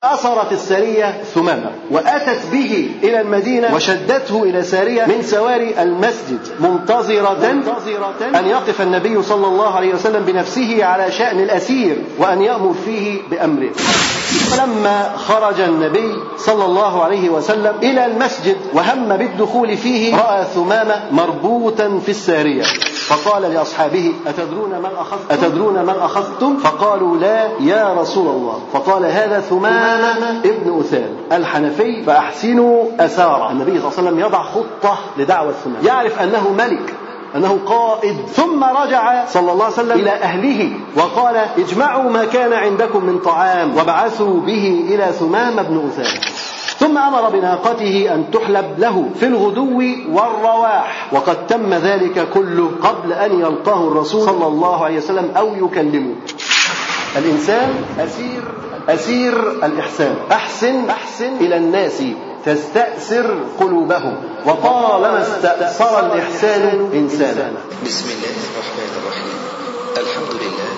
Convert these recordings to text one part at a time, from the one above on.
أسرت السرية ثمامة وأتت به إلى المدينة وشدته إلى سارية من سواري المسجد منتظرة أن يقف النبي صلى الله عليه وسلم بنفسه على شأن الأسير وأن يأمر فيه بأمره فلما خرج النبي صلى الله عليه وسلم إلى المسجد وهم بالدخول فيه رأى ثمامة مربوطا في السارية فقال لأصحابه أتدرون من أخذ أتدرون من أخذتم فقالوا لا يا رسول الله فقال هذا ثمامة ابن أثال الحنفي فأحسنوا أثاره النبي صلى الله عليه وسلم يضع خطة لدعوة ثمامة يعرف أنه ملك أنه قائد ثم رجع صلى الله عليه وسلم إلى أهله وقال اجمعوا ما كان عندكم من طعام وابعثوا به إلى ثمام بن أثال ثم امر بناقته ان تحلب له في الغدو والرواح وقد تم ذلك كله قبل ان يلقاه الرسول صلى الله عليه وسلم او يكلمه الانسان اسير اسير الاحسان احسن احسن الى الناس تستأسر قلوبهم وطالما استأثر الإحسان إنسانا بسم الله الرحمن الرحيم الحمد لله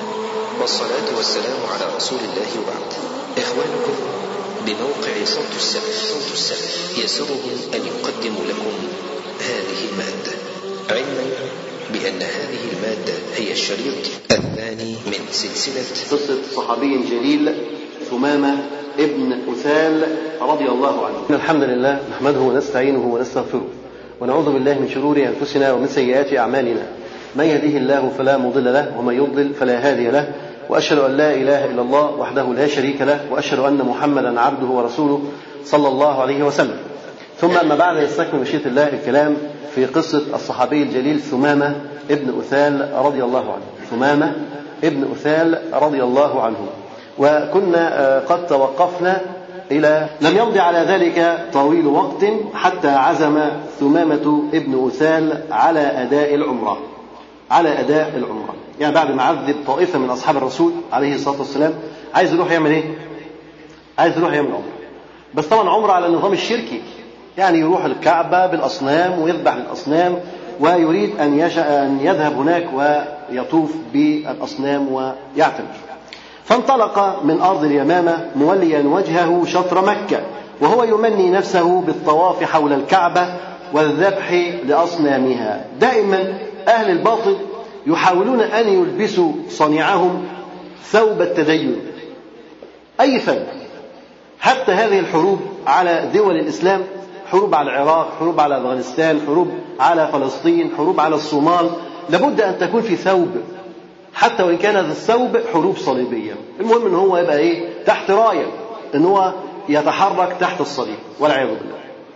والصلاة والسلام على رسول الله وبعد إخوانكم بموقع صوت السلف صوت السلف يسرهم أن يقدموا لكم هذه المادة علما بأن هذه المادة هي الشريط الثاني من سلسلة قصة صحابي جليل ثمامة ابن أثال رضي الله عنه إن الحمد لله نحمده ونستعينه ونستغفره ونعوذ بالله من شرور أنفسنا ومن سيئات أعمالنا من يهده الله فلا مضل له ومن يضلل فلا هادي له واشهد ان لا اله الا الله وحده لا شريك له واشهد ان محمدا عبده ورسوله صلى الله عليه وسلم ثم اما بعد يستكمل مشيئه الله الكلام في قصه الصحابي الجليل ثمامه ابن اثال رضي الله عنه ثمامه ابن اثال رضي الله عنه وكنا قد توقفنا إلى لم يمضي على ذلك طويل وقت حتى عزم ثمامة ابن أثال على أداء العمرة على أداء العمرة يعني بعد ما عذب طائفة من أصحاب الرسول عليه الصلاة والسلام عايز يروح يعمل إيه؟ عايز يروح يعمل عمرة بس طبعا عمرة على النظام الشركي يعني يروح الكعبة بالأصنام ويذبح للأصنام ويريد أن أن يذهب هناك ويطوف بالأصنام ويعتمر فانطلق من أرض اليمامة موليا وجهه شطر مكة وهو يمني نفسه بالطواف حول الكعبة والذبح لأصنامها دائما أهل الباطل يحاولون أن يلبسوا صنيعهم ثوب التدين أي ثوب حتى هذه الحروب على دول الإسلام حروب على العراق حروب على أفغانستان حروب على فلسطين حروب على الصومال لابد أن تكون في ثوب حتى وإن كان هذا الثوب حروب صليبية المهم أن هو يبقى إيه تحت راية أن هو يتحرك تحت الصليب والعياذ بالله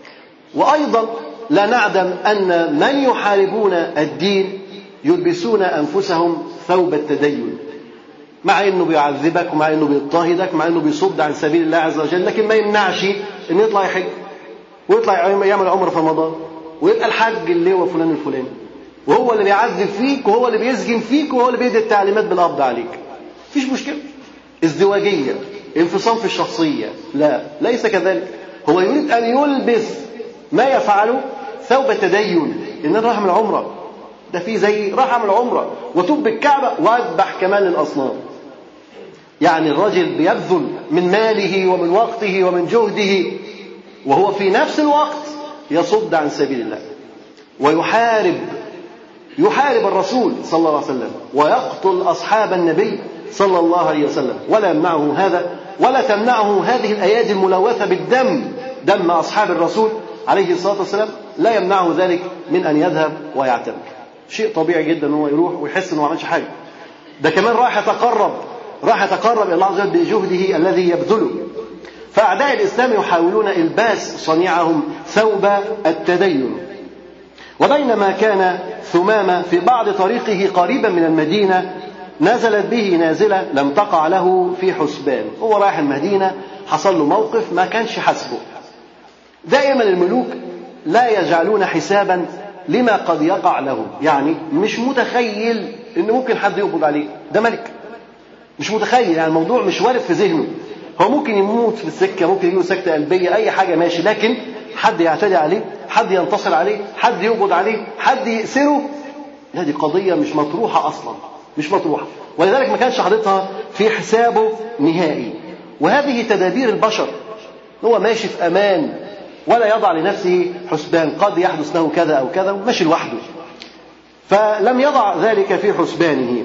وأيضا لا نعدم أن من يحاربون الدين يلبسون أنفسهم ثوب التدين مع انه بيعذبك ومع انه بيضطهدك مع انه بيصد عن سبيل الله عز وجل لكن ما يمنعش انه يطلع يحج ويطلع يعمل عمره في رمضان ويبقى الحج اللي هو فلان الفلاني وهو اللي بيعذب فيك وهو اللي بيسجن فيك وهو اللي بيدي التعليمات بالقبض عليك مفيش مشكله ازدواجيه انفصام في الشخصيه لا ليس كذلك هو يريد ان يلبس ما يفعله ثوب التدين ان انا راح من عمره ده في زي راح اعمل عمره وتوب بالكعبه واذبح كمان للاصنام يعني الرجل بيبذل من ماله ومن وقته ومن جهده وهو في نفس الوقت يصد عن سبيل الله ويحارب يحارب الرسول صلى الله عليه وسلم ويقتل اصحاب النبي صلى الله عليه وسلم ولا يمنعه هذا ولا تمنعه هذه الايادي الملوثه بالدم دم اصحاب الرسول عليه الصلاه والسلام لا يمنعه ذلك من ان يذهب ويعتمر شيء طبيعي جدا ان هو يروح ويحس انه ما عملش حاجه ده كمان راح يتقرب راح يتقرب الى الله عز وجل بجهده الذي يبذله فاعداء الاسلام يحاولون الباس صنيعهم ثوب التدين وبينما كان ثمامه في بعض طريقه قريبا من المدينه نزلت به نازله لم تقع له في حسبان هو رايح المدينه حصل له موقف ما كانش حسبه دائما الملوك لا يجعلون حسابا لما قد يقع له يعني مش متخيل ان ممكن حد يقبض عليه ده ملك مش متخيل يعني الموضوع مش وارد في ذهنه هو ممكن يموت في السكه ممكن يجيله سكته قلبيه اي حاجه ماشي لكن حد يعتدي عليه حد ينتصر عليه حد يقبض عليه حد يأسره لا دي قضيه مش مطروحه اصلا مش مطروحه ولذلك ما كانش حاططها في حسابه نهائي وهذه تدابير البشر هو ماشي في أمان ولا يضع لنفسه حسبان قد يحدث له كذا أو كذا ماشي لوحده فلم يضع ذلك في حسبانه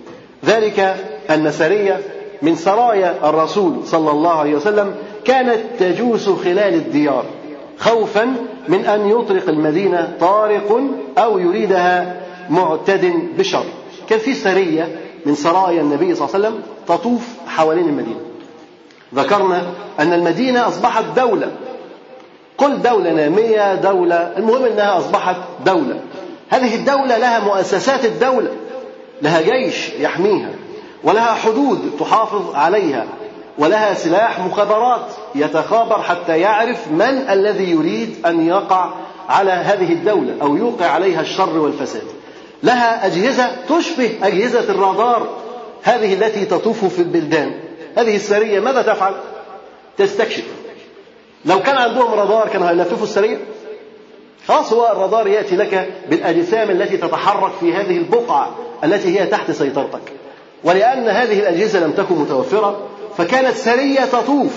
ذلك أن سرية من سرايا الرسول صلى الله عليه وسلم كانت تجوس خلال الديار خوفا من أن يطرق المدينة طارق أو يريدها معتد بشر كان في سرية من سرايا النبي صلى الله عليه وسلم تطوف حوالين المدينة ذكرنا أن المدينة أصبحت دولة قل دولة نامية دولة المهم أنها أصبحت دولة هذه الدولة لها مؤسسات الدولة لها جيش يحميها ولها حدود تحافظ عليها ولها سلاح مخابرات يتخابر حتى يعرف من الذي يريد أن يقع على هذه الدولة أو يوقع عليها الشر والفساد لها أجهزة تشبه أجهزة الرادار هذه التي تطوف في البلدان هذه السرية ماذا تفعل؟ تستكشف لو كان عندهم رادار كانوا هيلففوا السرية خلاص هو الرادار يأتي لك بالأجسام التي تتحرك في هذه البقعة التي هي تحت سيطرتك ولأن هذه الأجهزة لم تكن متوفرة فكانت سرية تطوف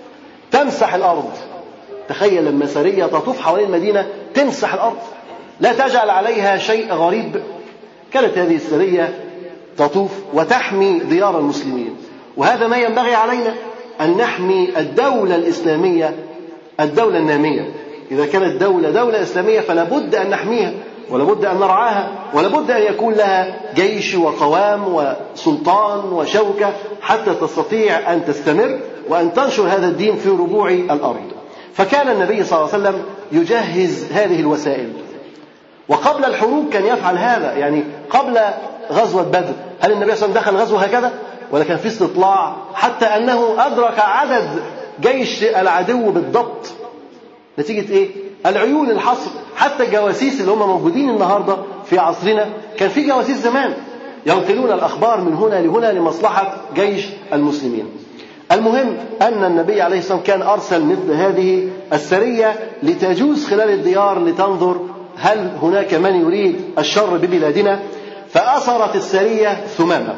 تمسح الأرض تخيل لما سرية تطوف حوالين المدينة تمسح الأرض لا تجعل عليها شيء غريب كانت هذه السرية تطوف وتحمي ديار المسلمين وهذا ما ينبغي علينا أن نحمي الدولة الإسلامية الدولة النامية إذا كانت دولة دولة إسلامية فلا بد أن نحميها ولا بد أن نرعاها ولا بد أن يكون لها جيش وقوام وسلطان وشوكة حتى تستطيع أن تستمر وأن تنشر هذا الدين في ربوع الأرض فكان النبي صلى الله عليه وسلم يجهز هذه الوسائل وقبل الحروب كان يفعل هذا يعني قبل غزوة بدر هل النبي صلى الله عليه وسلم دخل غزوة هكذا ولا كان في استطلاع حتى أنه أدرك عدد جيش العدو بالضبط نتيجة إيه؟ العيون الحصر حتى الجواسيس اللي هم موجودين النهارده في عصرنا كان في جواسيس زمان ينقلون الأخبار من هنا لهنا لمصلحة جيش المسلمين المهم أن النبي عليه الصلاة والسلام كان أرسل مثل هذه السرية لتجوز خلال الديار لتنظر هل هناك من يريد الشر ببلادنا فأثرت السرية ثمامة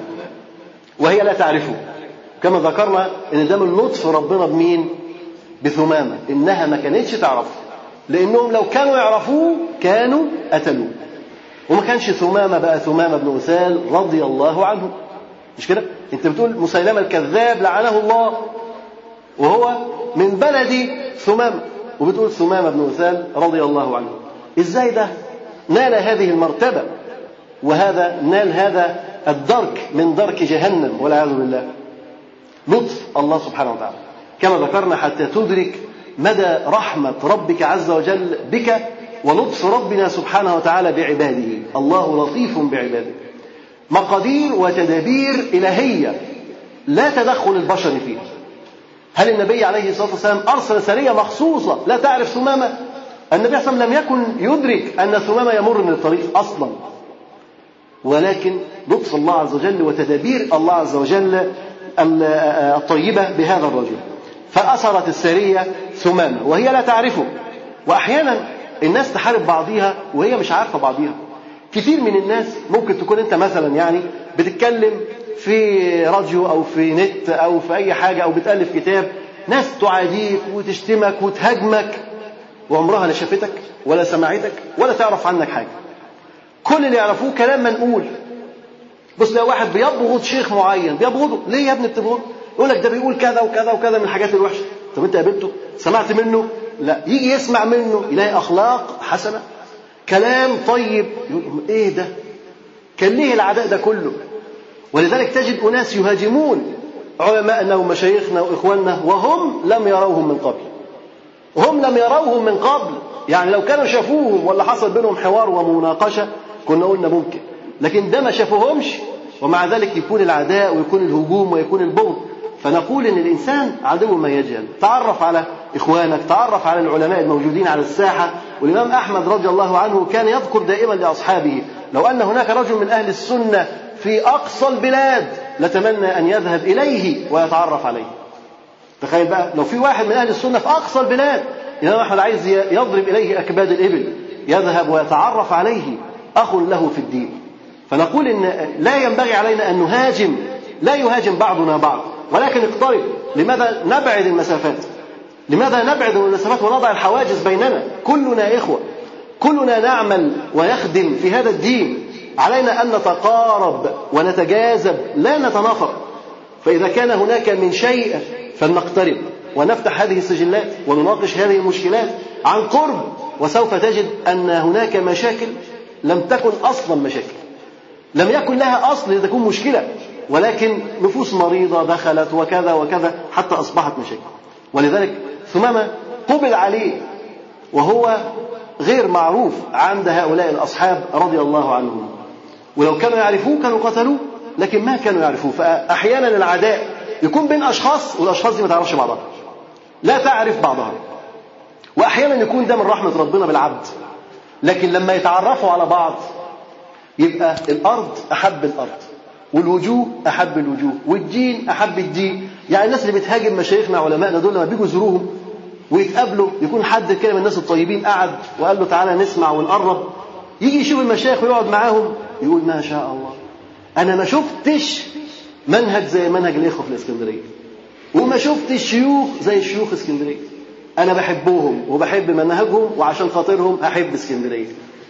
وهي لا تعرفه كما ذكرنا ان ده من لطف ربنا بمين؟ بثمامه انها ما كانتش تعرفه لانهم لو كانوا يعرفوه كانوا قتلوه وما كانش ثمامه بقى ثمامه بن أسال رضي الله عنه مش كده؟ انت بتقول مسيلمه الكذاب لعنه الله وهو من بلد ثمامه وبتقول ثمامه بن أسال رضي الله عنه ازاي ده؟ نال هذه المرتبه وهذا نال هذا الدرك من درك جهنم والعياذ بالله لطف الله سبحانه وتعالى كما ذكرنا حتى تدرك مدى رحمة ربك عز وجل بك ولطف ربنا سبحانه وتعالى بعباده الله لطيف بعباده مقادير وتدابير إلهية لا تدخل البشر فيها هل النبي عليه الصلاة والسلام أرسل سرية مخصوصة لا تعرف ثمامة النبي صلى الله عليه وسلم لم يكن يدرك أن ثمامة يمر من الطريق أصلا ولكن لطف الله عز وجل وتدابير الله عز وجل الطيبة بهذا الرجل فأسرت السرية ثمامة وهي لا تعرفه وأحيانا الناس تحارب بعضيها وهي مش عارفة بعضيها كثير من الناس ممكن تكون أنت مثلا يعني بتتكلم في راديو أو في نت أو في أي حاجة أو بتألف كتاب ناس تعاديك وتشتمك وتهاجمك وعمرها لا شافتك ولا سمعتك ولا تعرف عنك حاجة كل اللي يعرفوه كلام منقول بص لو واحد بيبغض شيخ معين بيبغضه ليه يا ابني بتبغضه يقول لك ده بيقول كذا وكذا وكذا من الحاجات الوحشه طب انت قابلته سمعت منه لا يجي يسمع منه يلاقي اخلاق حسنه كلام طيب يقول ايه ده كان ليه العداء ده كله ولذلك تجد اناس يهاجمون علماءنا ومشايخنا واخواننا وهم لم يروهم من قبل هم لم يروهم من قبل يعني لو كانوا شافوهم ولا حصل بينهم حوار ومناقشه كنا قلنا ممكن لكن ده ما شافوهمش ومع ذلك يكون العداء ويكون الهجوم ويكون البغض فنقول ان الانسان عدو ما يجهل تعرف على اخوانك تعرف على العلماء الموجودين على الساحه والامام احمد رضي الله عنه كان يذكر دائما لاصحابه لو ان هناك رجل من اهل السنه في اقصى البلاد لتمنى ان يذهب اليه ويتعرف عليه تخيل بقى لو في واحد من اهل السنه في اقصى البلاد الامام احمد عايز يضرب اليه اكباد الابل يذهب ويتعرف عليه اخ له في الدين فنقول ان لا ينبغي علينا ان نهاجم لا يهاجم بعضنا بعض ولكن اقترب لماذا نبعد المسافات لماذا نبعد المسافات ونضع الحواجز بيننا كلنا إخوة كلنا نعمل ويخدم في هذا الدين علينا أن نتقارب ونتجاذب لا نتنافر فإذا كان هناك من شيء فلنقترب ونفتح هذه السجلات ونناقش هذه المشكلات عن قرب وسوف تجد أن هناك مشاكل لم تكن أصلا مشاكل لم يكن لها أصل لتكون مشكلة ولكن نفوس مريضة دخلت وكذا وكذا حتى أصبحت مشاكل ولذلك ثمامة قبل عليه وهو غير معروف عند هؤلاء الأصحاب رضي الله عنهم ولو كانوا يعرفوه كانوا قتلوه لكن ما كانوا يعرفوه فأحيانا العداء يكون بين أشخاص والأشخاص دي ما تعرفش بعضها لا تعرف بعضها وأحيانا يكون ده من رحمة ربنا بالعبد لكن لما يتعرفوا على بعض يبقى الأرض أحب الأرض والوجوه أحب الوجوه والدين أحب الدين يعني الناس اللي بتهاجم مشايخنا علمائنا دول لما بيجوا يزوروهم ويتقابلوا يكون حد كده من الناس الطيبين قعد وقال له تعالى نسمع ونقرب يجي يشوف المشايخ ويقعد معاهم يقول ما شاء الله أنا ما شفتش منهج زي منهج الإخوة في الإسكندرية وما شفتش شيوخ زي شيوخ اسكندرية أنا بحبهم وبحب منهجهم وعشان خاطرهم أحب اسكندرية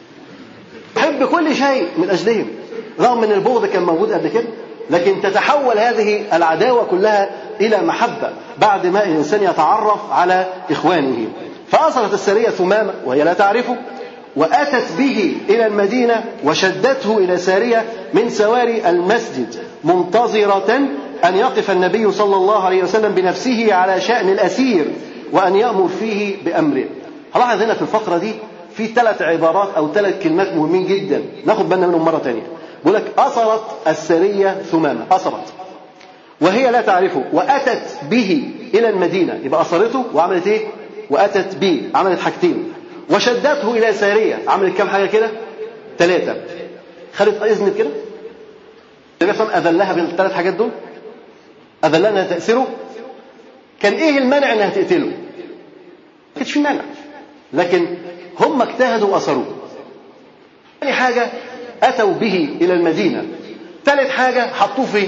بحب كل شيء من أجلهم رغم أن البغض كان موجود قبل كده لكن تتحول هذه العداوة كلها إلى محبة بعد ما الإنسان يتعرف على إخوانه فأصلت السرية ثمامة وهي لا تعرفه وأتت به إلى المدينة وشدته إلى سارية من سواري المسجد منتظرة أن يقف النبي صلى الله عليه وسلم بنفسه على شأن الأسير وأن يأمر فيه بأمره هلاحظ هنا في الفقرة دي في ثلاث عبارات أو ثلاث كلمات مهمين جدا ناخد بالنا منهم مرة ثانية بيقول لك أصرت السرية ثمامة أصرت وهي لا تعرفه وأتت به إلى المدينة يبقى أصرته وعملت إيه؟ وأتت به عملت حاجتين وشدته إلى سارية عملت كم حاجة كده؟ ثلاثة خدت إذن كده؟ النبي صلى الله عليه وسلم أذلها بالثلاث حاجات دول؟ أذلها أنها تأسره؟ كان إيه المانع أنها تقتله؟ ما كانش في مانع لكن هم اجتهدوا وأصروه ثاني حاجة أتوا به إلى المدينة ثالث حاجة حطوه فين؟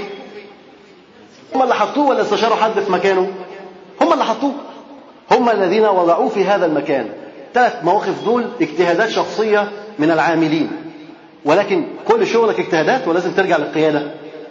هم اللي حطوه ولا استشاروا حد في مكانه؟ هم اللي حطوه هم الذين وضعوه في هذا المكان ثلاث مواقف دول اجتهادات شخصية من العاملين ولكن كل شغلك اجتهادات ولازم ترجع للقيادة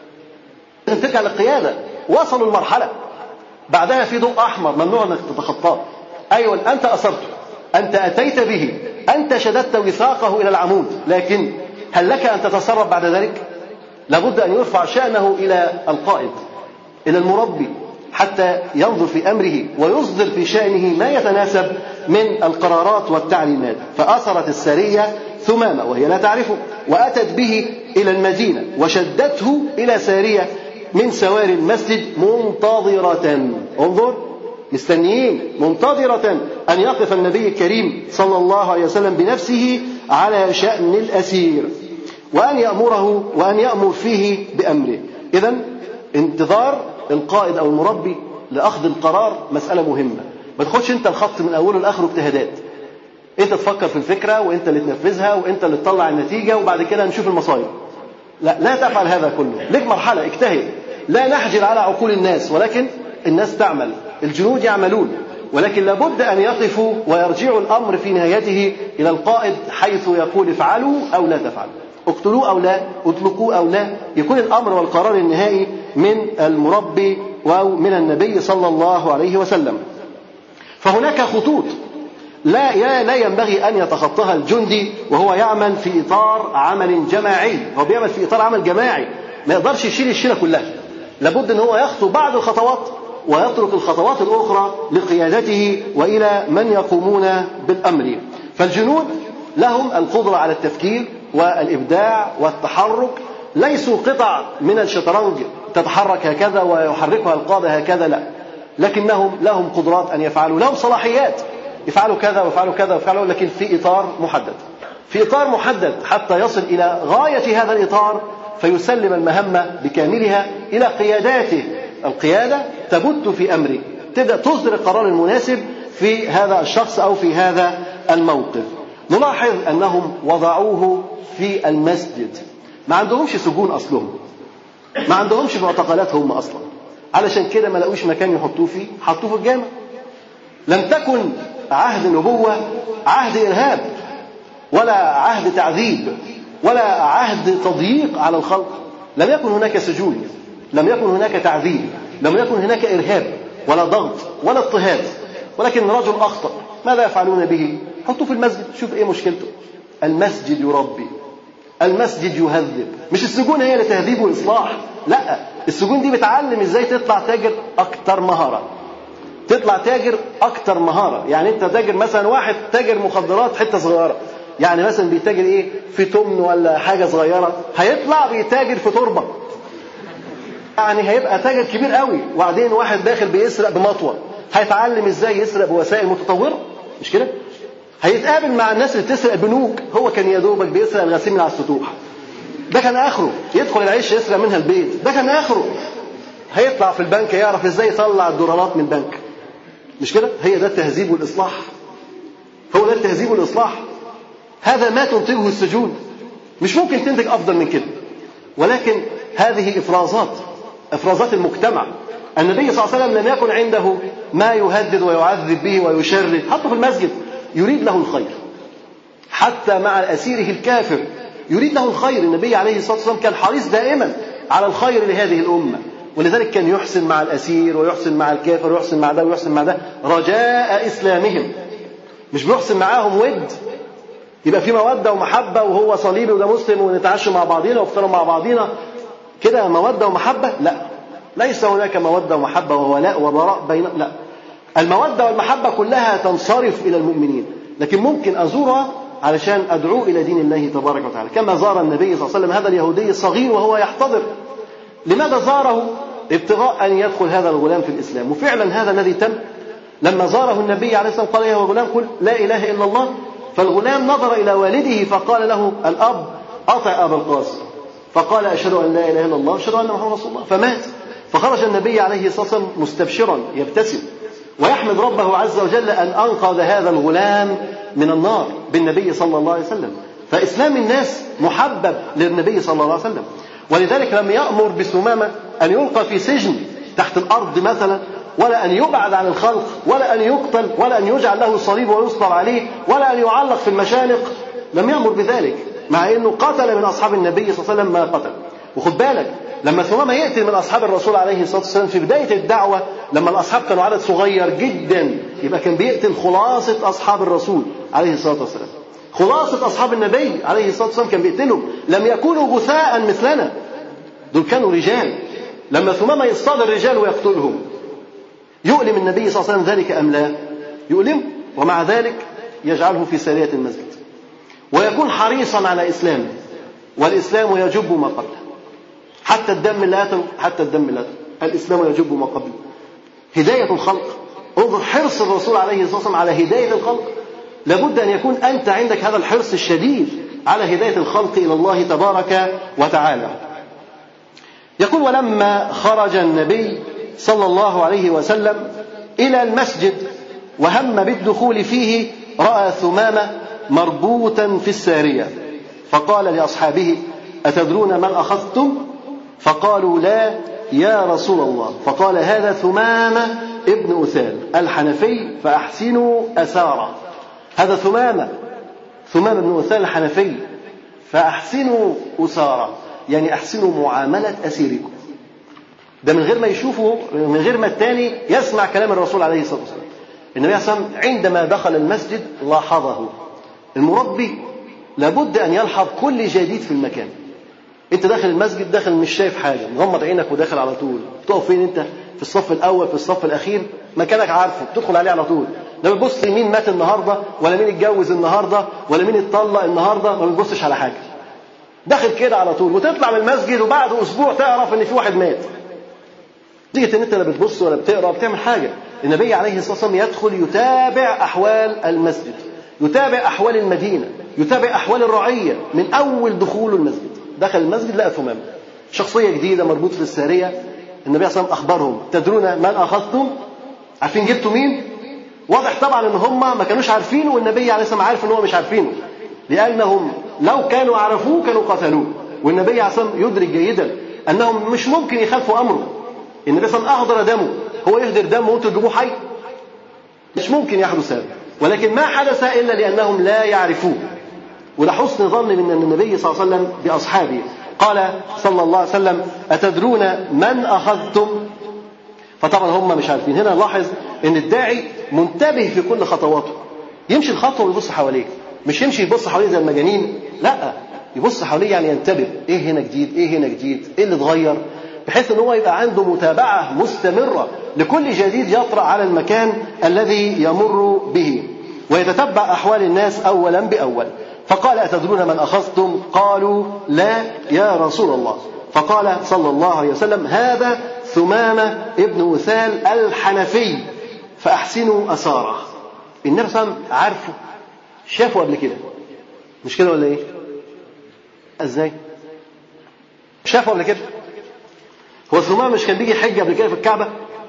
لازم ترجع للقيادة وصلوا المرحلة بعدها في ضوء أحمر ممنوع أنك تتخطاه أيوة أنت أصبته أنت أتيت به أنت شددت وثاقه إلى العمود لكن هل لك أن تتصرف بعد ذلك لابد أن يرفع شأنه إلى القائد إلى المربي حتى ينظر في أمره ويصدر في شأنه ما يتناسب من القرارات والتعليمات فأثرت السرية ثمامة وهي لا تعرفه وأتت به إلى المدينة وشدته إلى سارية من سواري المسجد منتظرة انظر مستنيين منتظرة أن يقف النبي الكريم صلى الله عليه وسلم بنفسه على شأن الأسير وأن يأمره وأن يأمر فيه بأمره إذا انتظار القائد أو المربي لأخذ القرار مسألة مهمة ما تاخدش أنت الخط من أوله لآخره اجتهادات أنت تفكر في الفكرة وأنت اللي تنفذها وأنت اللي تطلع النتيجة وبعد كده نشوف المصايب لا لا تفعل هذا كله لك مرحلة اجتهد لا نحجر على عقول الناس ولكن الناس تعمل الجنود يعملون ولكن لابد أن يقفوا ويرجعوا الأمر في نهايته إلى القائد حيث يقول افعلوا أو لا تفعلوا اقتلوه أو لا اطلقوه أو لا يكون الأمر والقرار النهائي من المربي أو من النبي صلى الله عليه وسلم فهناك خطوط لا لا ينبغي ان يتخطاها الجندي وهو يعمل في اطار عمل جماعي هو بيعمل في اطار عمل جماعي ما يقدرش يشيل الشيله كلها لابد ان هو يخطو بعض الخطوات ويترك الخطوات الاخرى لقيادته والى من يقومون بالامر فالجنود لهم القدره على التفكير والابداع والتحرك ليسوا قطع من الشطرنج تتحرك هكذا ويحركها القاده هكذا لا لكنهم لهم قدرات ان يفعلوا لهم صلاحيات يفعلوا كذا ويفعلوا كذا ويفعلوا لكن في اطار محدد في اطار محدد حتى يصل الى غايه هذا الاطار فيسلم المهمه بكاملها الى قياداته القياده تبت في امره تبدا تصدر القرار المناسب في هذا الشخص او في هذا الموقف نلاحظ انهم وضعوه في المسجد ما عندهمش سجون اصلهم ما عندهمش معتقلات هم اصلا علشان كده ما لقوش مكان يحطوه فيه حطوه في الجامع لم تكن عهد نبوة عهد إرهاب ولا عهد تعذيب ولا عهد تضييق على الخلق لم يكن هناك سجون لم يكن هناك تعذيب لم يكن هناك إرهاب ولا ضغط ولا اضطهاد ولكن رجل أخطأ ماذا يفعلون به حطوه في المسجد شوف إيه مشكلته المسجد يربي المسجد يهذب مش السجون هي لتهذيب وإصلاح لا السجون دي بتعلم ازاي تطلع تاجر أكتر مهارة تطلع تاجر أكتر مهارة يعني أنت تاجر مثلا واحد تاجر مخدرات حتة صغيرة يعني مثلا بيتاجر ايه في تمن ولا حاجه صغيره هيطلع بيتاجر في تربه يعني هيبقى تاجر كبير قوي وبعدين واحد داخل بيسرق بمطوه هيتعلم ازاي يسرق بوسائل متطوره مش كده هيتقابل مع الناس اللي بتسرق بنوك هو كان يا دوبك بيسرق الغسيل من على السطوح ده كان اخره يدخل العيش يسرق منها البيت ده كان اخره هيطلع في البنك يعرف ازاي يطلع الدولارات من البنك مش كده هي ده التهذيب والاصلاح هو ده التهذيب والاصلاح هذا ما تنتجه السجون مش ممكن تنتج أفضل من كده ولكن هذه إفرازات إفرازات المجتمع النبي صلى الله عليه وسلم لم يكن عنده ما يهدد ويعذب به ويشرد حتى في المسجد يريد له الخير حتى مع أسيره الكافر يريد له الخير النبي عليه الصلاة والسلام كان حريص دائما على الخير لهذه الأمة ولذلك كان يحسن مع الأسير ويحسن مع الكافر ويحسن مع ده ويحسن مع ده رجاء إسلامهم مش بيحسن معاهم ود يبقى في موده ومحبه وهو صليبي وده مسلم ونتعشى مع بعضينا ونفطر مع بعضينا كده موده ومحبه لا ليس هناك موده ومحبه وولاء وبراء بين لا الموده والمحبه كلها تنصرف الى المؤمنين لكن ممكن ازورها علشان ادعو الى دين الله تبارك وتعالى كما زار النبي صلى الله عليه وسلم هذا اليهودي الصغير وهو يحتضر لماذا زاره ابتغاء ان يدخل هذا الغلام في الاسلام وفعلا هذا الذي تم لما زاره النبي عليه الصلاه والسلام قال يا غلام قل لا اله الا الله فالغلام نظر إلى والده فقال له الأب أطع أبا القاسم فقال أشهد أن لا إله إلا الله أشهد أن محمد رسول الله فمات فخرج النبي عليه الصلاة والسلام مستبشرا يبتسم ويحمد ربه عز وجل أن أنقذ هذا الغلام من النار بالنبي صلى الله عليه وسلم فإسلام الناس محبب للنبي صلى الله عليه وسلم ولذلك لم يأمر بسمامة أن يلقى في سجن تحت الأرض مثلا ولا أن يبعد عن الخلق ولا أن يقتل ولا أن يجعل له صليب ويصلب عليه ولا أن يعلق في المشانق لم يأمر بذلك مع أنه قتل من أصحاب النبي صلى الله عليه وسلم ما قتل وخد بالك لما ثمامة يقتل من أصحاب الرسول عليه الصلاة والسلام في بداية الدعوة لما الأصحاب كانوا عدد صغير جدا يبقى كان بيقتل خلاصة أصحاب الرسول عليه الصلاة والسلام خلاصة أصحاب النبي عليه الصلاة والسلام كان بيقتلهم لم يكونوا غثاء مثلنا دول كانوا رجال لما ثمامة يصطاد الرجال ويقتلهم يؤلم النبي صلى الله عليه وسلم ذلك أم لا يؤلم ومع ذلك يجعله في سارية المسجد ويكون حريصا على إسلامه والإسلام يجب ما قبله حتى الدم لا حتى الدم لا الإسلام يجب ما قبله هداية الخلق انظر حرص الرسول عليه الصلاة والسلام على هداية الخلق لابد أن يكون أنت عندك هذا الحرص الشديد على هداية الخلق إلى الله تبارك وتعالى يقول ولما خرج النبي صلى الله عليه وسلم إلى المسجد وهم بالدخول فيه رأى ثمامة مربوطا في السارية فقال لأصحابه أتدرون من أخذتم فقالوا لا يا رسول الله فقال هذا ثمامة ابن أثال الحنفي فأحسنوا أثاره هذا ثمامة ثمامة بن أثال الحنفي فأحسنوا أسارة يعني أحسنوا معاملة أسيركم ده من غير ما يشوفه من غير ما الثاني يسمع كلام الرسول عليه الصلاه والسلام. النبي صلى الله عليه وسلم عندما دخل المسجد لاحظه. المربي لابد ان يلحظ كل جديد في المكان. انت داخل المسجد داخل مش شايف حاجه مغمض عينك وداخل على طول تقف فين انت في الصف الاول في الصف الاخير مكانك عارفه تدخل عليه على طول لا بتبص مين مات النهارده ولا مين اتجوز النهارده ولا مين اتطلق النهارده ما بتبصش على حاجه داخل كده على طول وتطلع من المسجد وبعد اسبوع تعرف ان في واحد مات تيجي ان انت لا بتبص ولا بتقرا ولا بتعمل حاجه النبي عليه الصلاه والسلام يدخل يتابع احوال المسجد يتابع احوال المدينه يتابع احوال الرعيه من اول دخوله المسجد دخل المسجد لقى ثمامه شخصيه جديده مربوط في الساريه النبي صلى الله عليه وسلم اخبرهم تدرون من اخذتم عارفين جبتوا مين واضح طبعا ان هم ما كانوش عارفينه والنبي عليه الصلاه والسلام عارف ان هو مش عارفينه لانهم لو كانوا عرفوه كانوا قتلوه والنبي عليه الصلاه والسلام يدرك جيدا انهم مش ممكن يخالفوا امره النبي صلى الله عليه وسلم أهدر دمه هو يهدر دمه وأنتوا تجيبوه حي مش ممكن يحدث هذا ولكن ما حدث إلا لأنهم لا يعرفوه ولحسن ظن من النبي صلى الله عليه وسلم بأصحابه قال صلى الله عليه وسلم أتدرون من أخذتم فطبعا هم مش عارفين هنا نلاحظ ان الداعي منتبه في كل خطواته يمشي الخطوه ويبص حواليه مش يمشي يبص حواليه زي المجانين لا يبص حواليه يعني ينتبه ايه هنا جديد ايه هنا جديد ايه اللي اتغير بحيث ان هو يبقى عنده متابعه مستمره لكل جديد يطرا على المكان الذي يمر به ويتتبع احوال الناس اولا باول فقال اتدرون من اخذتم قالوا لا يا رسول الله فقال صلى الله عليه وسلم هذا ثمامه ابن اثال الحنفي فاحسنوا اثاره النبي صلى الله عليه وسلم عارفه شافه قبل كده مش كده ولا ايه ازاي شافه قبل كده هو ثمامه مش كان بيجي حج قبل كده في الكعبه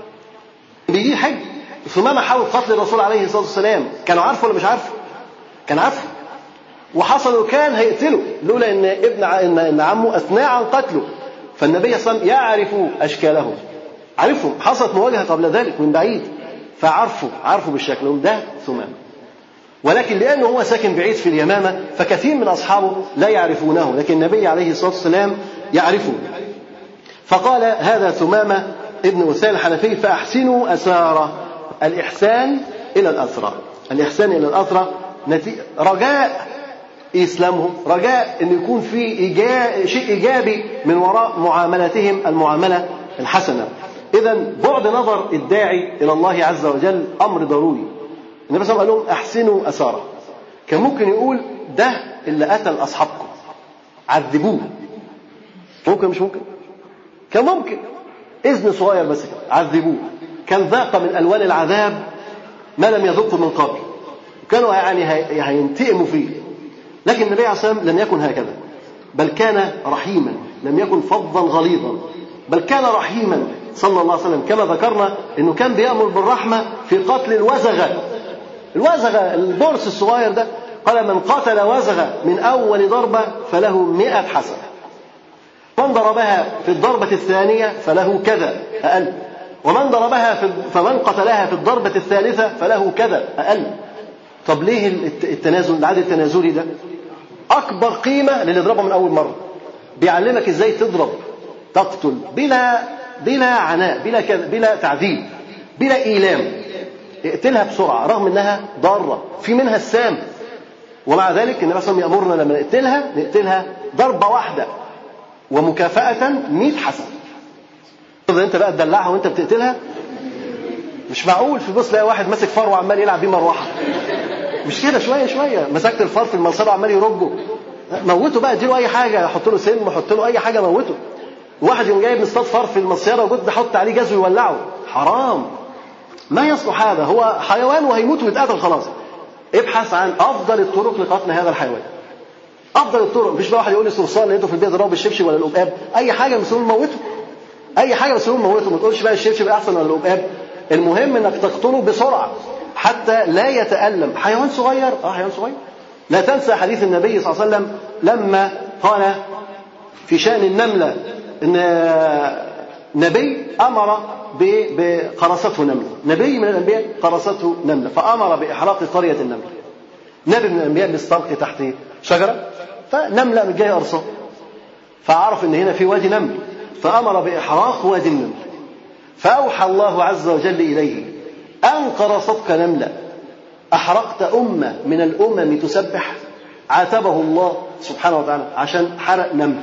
بيجي حج ثمامه حاول قتل الرسول عليه الصلاه والسلام كانوا عارفه ولا مش عارفه كان عارفه وحصل وكان هيقتله لولا ان ابن ان ان عمه اثناء عن قتله فالنبي صلى الله عليه وسلم يعرف اشكالهم عرفهم حصلت مواجهه قبل ذلك من بعيد فعرفوا عرفوا بالشكل ده ثمامه ولكن لأنه هو ساكن بعيد في اليمامة فكثير من أصحابه لا يعرفونه لكن النبي عليه الصلاة والسلام يعرفه فقال هذا ثمامة ابن أسال الحنفي فأحسنوا أساره الإحسان إلى الأثرى الإحسان إلى الأثرى رجاء إسلامهم رجاء أن يكون في إيجا... شيء إيجابي من وراء معاملتهم المعاملة الحسنة إذا بعد نظر الداعي إلى الله عز وجل أمر ضروري النبي صلى الله عليه وسلم قال لهم احسنوا اثاره كان ممكن يقول ده اللي قتل اصحابكم عذبوه ممكن مش ممكن كان ممكن اذن صغير بس كده عذبوه كان ذاق من الوان العذاب ما لم يذقه من قبل كانوا يعني هينتقموا فيه لكن النبي عليه الصلاه والسلام لم يكن هكذا بل كان رحيما لم يكن فظا غليظا بل كان رحيما صلى الله عليه وسلم كما ذكرنا انه كان بيامر بالرحمه في قتل الوزغه الوزغة البرص الصغير ده قال من قتل وزغة من أول ضربة فله مئة حسنة من ضربها في الضربة الثانية فله كذا أقل ومن ضربها في فمن قتلها في الضربة الثالثة فله كذا أقل طب ليه التنازل العدد التنازلي ده أكبر قيمة للي يضربه من أول مرة بيعلمك إزاي تضرب تقتل بلا بلا عناء بلا بلا تعذيب بلا إيلام اقتلها بسرعة رغم أنها ضارة في منها السام ومع ذلك النبي صلى الله عليه وسلم يأمرنا لما نقتلها نقتلها ضربة واحدة ومكافأة 100 حسنة إذا أنت بقى تدلعها وأنت بتقتلها مش معقول في بص تلاقي واحد ماسك فار وعمال يلعب بيه مروحة مش كده شوية شوية مسكت الفار في المنصرة وعمال يرجه موته بقى اديله أي حاجة حط له سم حط له أي حاجة موته واحد يوم جايب مصطاد فار في المصيرة وجد حط عليه جاز ويولعه حرام ما يصلح هذا هو حيوان وهيموت ويتقتل خلاص ابحث عن افضل الطرق لقتل هذا الحيوان افضل الطرق مفيش بقى واحد يقول لي صرصار لقيته في البيت ضربه بالشبشب ولا القباب اي حاجه المسلمين موته اي حاجه المسلمين موته ما تقولش بقى الشبشب احسن ولا القباب المهم انك تقتله بسرعه حتى لا يتالم حيوان صغير اه حيوان صغير لا تنسى حديث النبي صلى الله عليه وسلم لما قال في شان النمله ان نبي امر بقرصته نملة نبي من الأنبياء قرصته نملة فأمر بإحراق قرية النملة نبي من الأنبياء بيستلقي تحت شجرة فنملة من جاية قرصه فعرف ان هنا في وادي نمل فامر باحراق وادي النمل فاوحى الله عز وجل اليه ان قرصتك نمله احرقت امه من الامم تسبح عاتبه الله سبحانه وتعالى عشان حرق نمل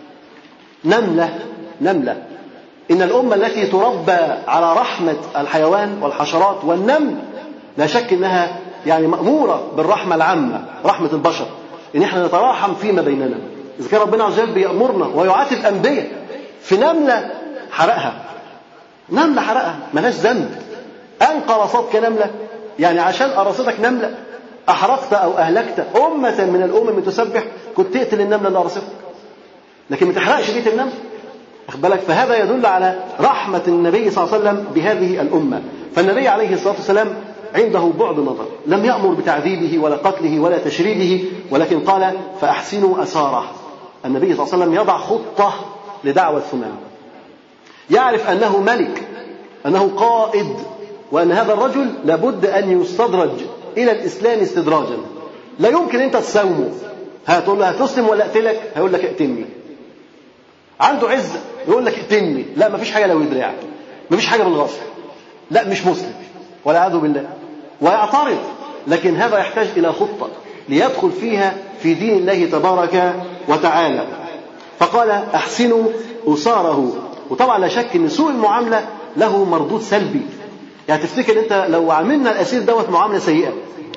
نمله نمله إن الأمة التي تربى على رحمة الحيوان والحشرات والنمل لا شك أنها يعني مأمورة بالرحمة العامة رحمة البشر إن إحنا نتراحم فيما بيننا إذا كان ربنا عز وجل بيأمرنا ويعاتب أنبياء في نملة حرقها نملة حرقها ملهاش ذنب أن قرصتك نملة يعني عشان قرصتك نملة أحرقت أو أهلكت أمة من الأمم تسبح كنت تقتل النملة اللي قرصتك لكن ما تحرقش بيت النمل واخد بالك فهذا يدل على رحمة النبي صلى الله عليه وسلم بهذه الأمة فالنبي عليه الصلاة والسلام عنده بعد نظر لم يأمر بتعذيبه ولا قتله ولا تشريده ولكن قال فأحسنوا أساره النبي صلى الله عليه وسلم يضع خطة لدعوة ثمام يعرف أنه ملك أنه قائد وأن هذا الرجل لابد أن يستدرج إلى الإسلام استدراجا لا يمكن أنت تساومه هتقول له هتسلم ولا أقتلك هيقول لك اقتلني عنده عزة يقول لك اقتلني لا مفيش حاجة لو يدرع مفيش حاجة بالغصب لا مش مسلم والعياذ بالله ويعترض لكن هذا يحتاج إلى خطة ليدخل فيها في دين الله تبارك وتعالى فقال أحسنوا أساره وطبعا لا شك أن سوء المعاملة له مردود سلبي يعني تفتكر أنت لو عملنا الأسير دوت معاملة سيئة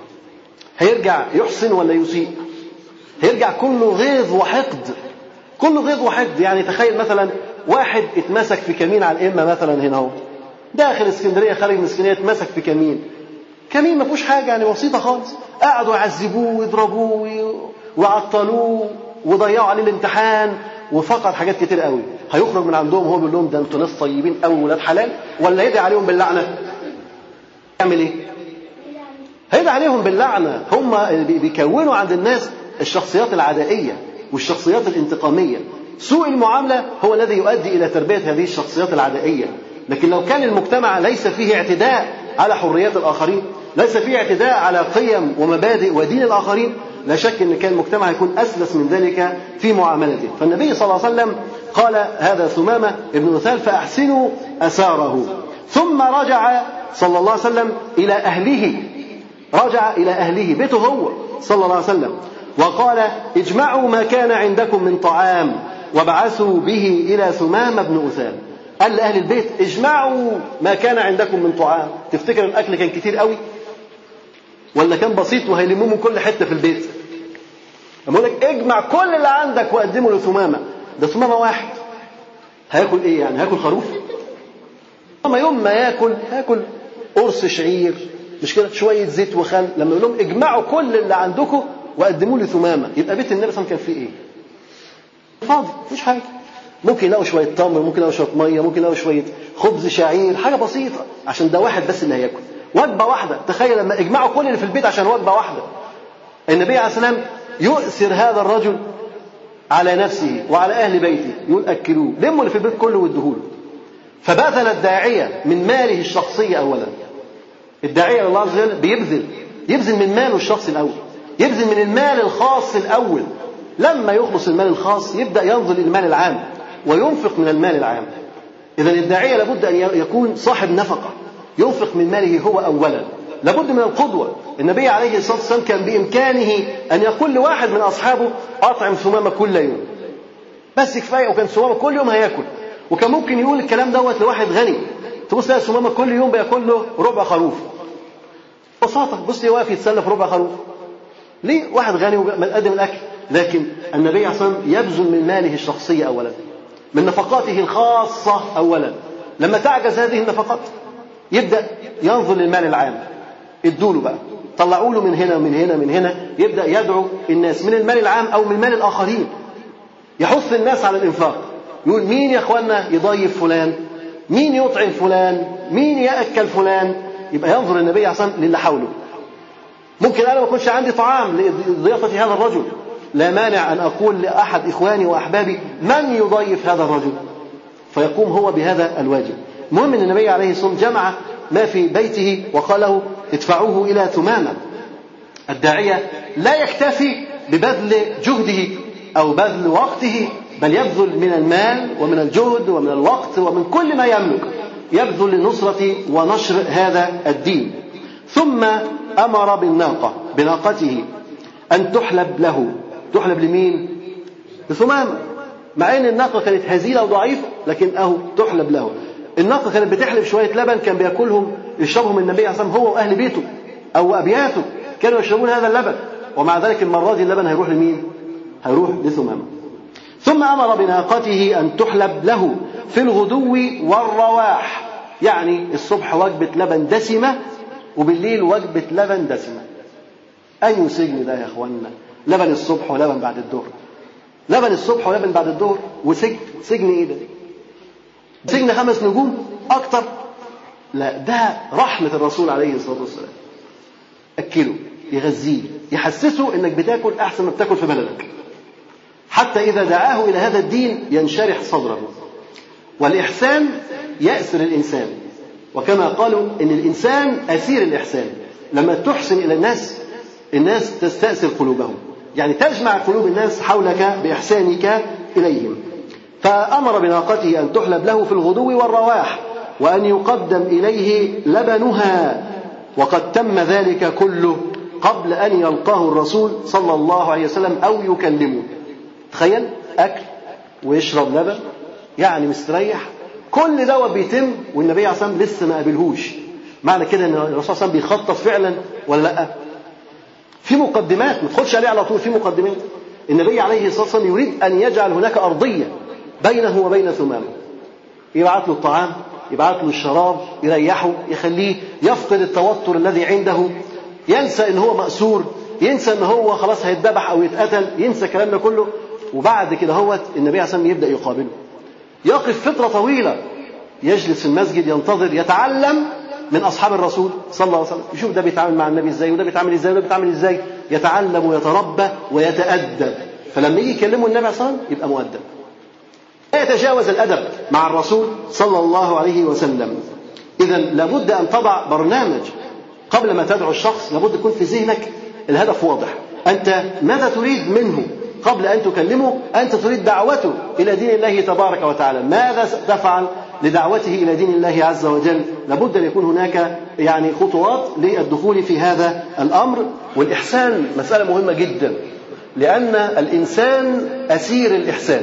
هيرجع يحسن ولا يسيء هيرجع كله غيظ وحقد كله غيظ وحقد يعني تخيل مثلا واحد اتمسك في كمين على الإمة مثلا هنا اهو داخل اسكندرية خارج من اسكندرية اتمسك في كمين كمين ما فيهوش حاجة يعني بسيطة خالص قعدوا يعذبوه ويضربوه ويعطلوه وضيعوا عليه الامتحان وفقد حاجات كتير قوي هيخرج من عندهم وهو بيقول لهم ده انتوا ناس طيبين قوي ولاد حلال ولا يدعي عليهم باللعنه يعمل ايه هيدعي عليهم باللعنه هم بيكونوا عند الناس الشخصيات العدائيه والشخصيات الانتقاميه سوء المعامله هو الذي يؤدي الى تربيه هذه الشخصيات العدائيه لكن لو كان المجتمع ليس فيه اعتداء على حريات الاخرين ليس فيه اعتداء على قيم ومبادئ ودين الاخرين لا شك ان كان المجتمع يكون اسلس من ذلك في معاملته فالنبي صلى الله عليه وسلم قال هذا ثمامه ابن مثال فاحسنوا اثاره ثم رجع صلى الله عليه وسلم الى اهله رجع الى اهله بيته هو صلى الله عليه وسلم وقال اجمعوا ما كان عندكم من طعام وابعثوا به الى ثمام بن اثال قال لاهل البيت اجمعوا ما كان عندكم من طعام تفتكر الاكل كان كتير قوي ولا كان بسيط وهيلموه من كل حته في البيت لما لك اجمع كل اللي عندك وقدمه لثمامه ده ثمامه واحد هياكل ايه يعني هياكل خروف اما يوم ما ياكل هياكل قرص شعير مش كده شويه زيت وخل لما يقول لهم اجمعوا كل اللي عندكم وقدموه لثمامه يبقى بيت النبي صلى الله عليه وسلم كان فيه ايه فاضي مفيش حاجه ممكن يلاقوا شويه تمر ممكن يلاقوا شويه ميه ممكن يلاقوا شويه خبز شعير حاجه بسيطه عشان ده واحد بس اللي هياكل وجبه واحده تخيل لما اجمعوا كل اللي في البيت عشان وجبه واحده النبي عليه السلام يؤثر هذا الرجل على نفسه وعلى اهل بيته يقول اكلوه لموا اللي في البيت كله وادوه فبذل الداعيه من ماله الشخصي اولا الداعيه لله عز وجل بيبذل يبذل من ماله الشخصي الاول يبذل من المال الخاص الاول لما يخلص المال الخاص يبدا ينظر للمال العام وينفق من المال العام اذا الداعيه لابد ان يكون صاحب نفقه ينفق من ماله هو أولا لابد من القدوة النبي عليه الصلاة والسلام كان بإمكانه أن يقول لواحد من أصحابه أطعم ثمامة كل يوم بس كفاية وكان ثمامة كل يوم هياكل وكان ممكن يقول الكلام دوت لواحد غني تبص تلاقي ثمامة كل يوم بياكل له ربع خروف ببساطة بص واقف يتسلى في ربع خروف ليه واحد غني ومقدم الأكل لكن النبي عليه الصلاة والسلام يبذل من ماله الشخصي أولا من نفقاته الخاصة أولا لما تعجز هذه النفقات يبدا ينظر للمال العام ادوا له بقى طلعوا له من هنا ومن هنا من هنا يبدا يدعو الناس من المال العام او من مال الاخرين يحث الناس على الانفاق يقول مين يا اخوانا يضيف فلان مين يطعم فلان مين ياكل فلان يبقى ينظر النبي عليه الصلاه والسلام للي حوله ممكن انا ما يكونش عندي طعام لضيافه هذا الرجل لا مانع ان اقول لاحد اخواني واحبابي من يضيف هذا الرجل فيقوم هو بهذا الواجب المهم ان النبي عليه الصلاه والسلام جمع ما في بيته وقال له ادفعوه الى ثمامه الداعيه لا يكتفي ببذل جهده او بذل وقته بل يبذل من المال ومن الجهد ومن الوقت ومن كل ما يملك يبذل لنصرة ونشر هذا الدين ثم أمر بالناقة بناقته أن تحلب له تحلب لمين؟ لثمامة مع أن الناقة كانت هزيلة وضعيفة لكن أهو تحلب له الناقة كانت بتحلب شوية لبن كان بياكلهم يشربهم النبي عليه الصلاة والسلام هو وأهل بيته أو أبياته كانوا يشربون هذا اللبن ومع ذلك المرة دي اللبن هيروح لمين؟ هيروح لثمامة ثم أمر بناقته أن تحلب له في الغدو والرواح يعني الصبح وجبة لبن دسمة وبالليل وجبة لبن دسمة أي سجن ده يا أخوانا لبن الصبح ولبن بعد الظهر لبن الصبح ولبن بعد الظهر وسجن سجن إيه ده سجن خمس نجوم أكتر لا ده رحمة الرسول عليه الصلاة والسلام أكله يغذيه يحسسه إنك بتاكل أحسن ما بتاكل في بلدك حتى إذا دعاه إلى هذا الدين ينشرح صدره والإحسان يأسر الإنسان وكما قالوا إن الإنسان أسير الإحسان لما تحسن إلى الناس الناس تستأسر قلوبهم يعني تجمع قلوب الناس حولك بإحسانك إليهم فأمر بناقته أن تحلب له في الغدو والرواح وأن يقدم إليه لبنها وقد تم ذلك كله قبل أن يلقاه الرسول صلى الله عليه وسلم أو يكلمه تخيل أكل ويشرب لبن يعني مستريح كل دوت بيتم والنبي عليه الصلاة والسلام لسه ما قابلهوش معنى كده ان الرسول صلى الله عليه وسلم بيخطط فعلا ولا لا في مقدمات ما تدخلش عليه على طول في مقدمات النبي عليه الصلاه والسلام يريد ان يجعل هناك ارضيه بينه وبين ثمامه يبعث له الطعام يبعث له الشراب يريحه يخليه يفقد التوتر الذي عنده ينسى ان هو مأسور ينسى ان هو خلاص هيتذبح او يتقتل ينسى الكلام ده كله وبعد كده هو النبي عليه الصلاه والسلام يبدا يقابله يقف فتره طويله يجلس في المسجد ينتظر يتعلم من اصحاب الرسول صلى الله عليه وسلم يشوف ده بيتعامل مع النبي ازاي وده بيتعامل ازاي وده بيتعامل ازاي يتعلم ويتربى ويتادب فلما يجي يكلمه النبي صلى الله عليه وسلم يبقى مؤدب لا يتجاوز الادب مع الرسول صلى الله عليه وسلم اذا لابد ان تضع برنامج قبل ما تدعو الشخص لابد يكون في ذهنك الهدف واضح انت ماذا تريد منه قبل ان تكلمه انت تريد دعوته الى دين الله تبارك وتعالى ماذا تفعل لدعوته الى دين الله عز وجل لابد ان يكون هناك يعني خطوات للدخول في هذا الامر والاحسان مساله مهمه جدا لان الانسان اسير الاحسان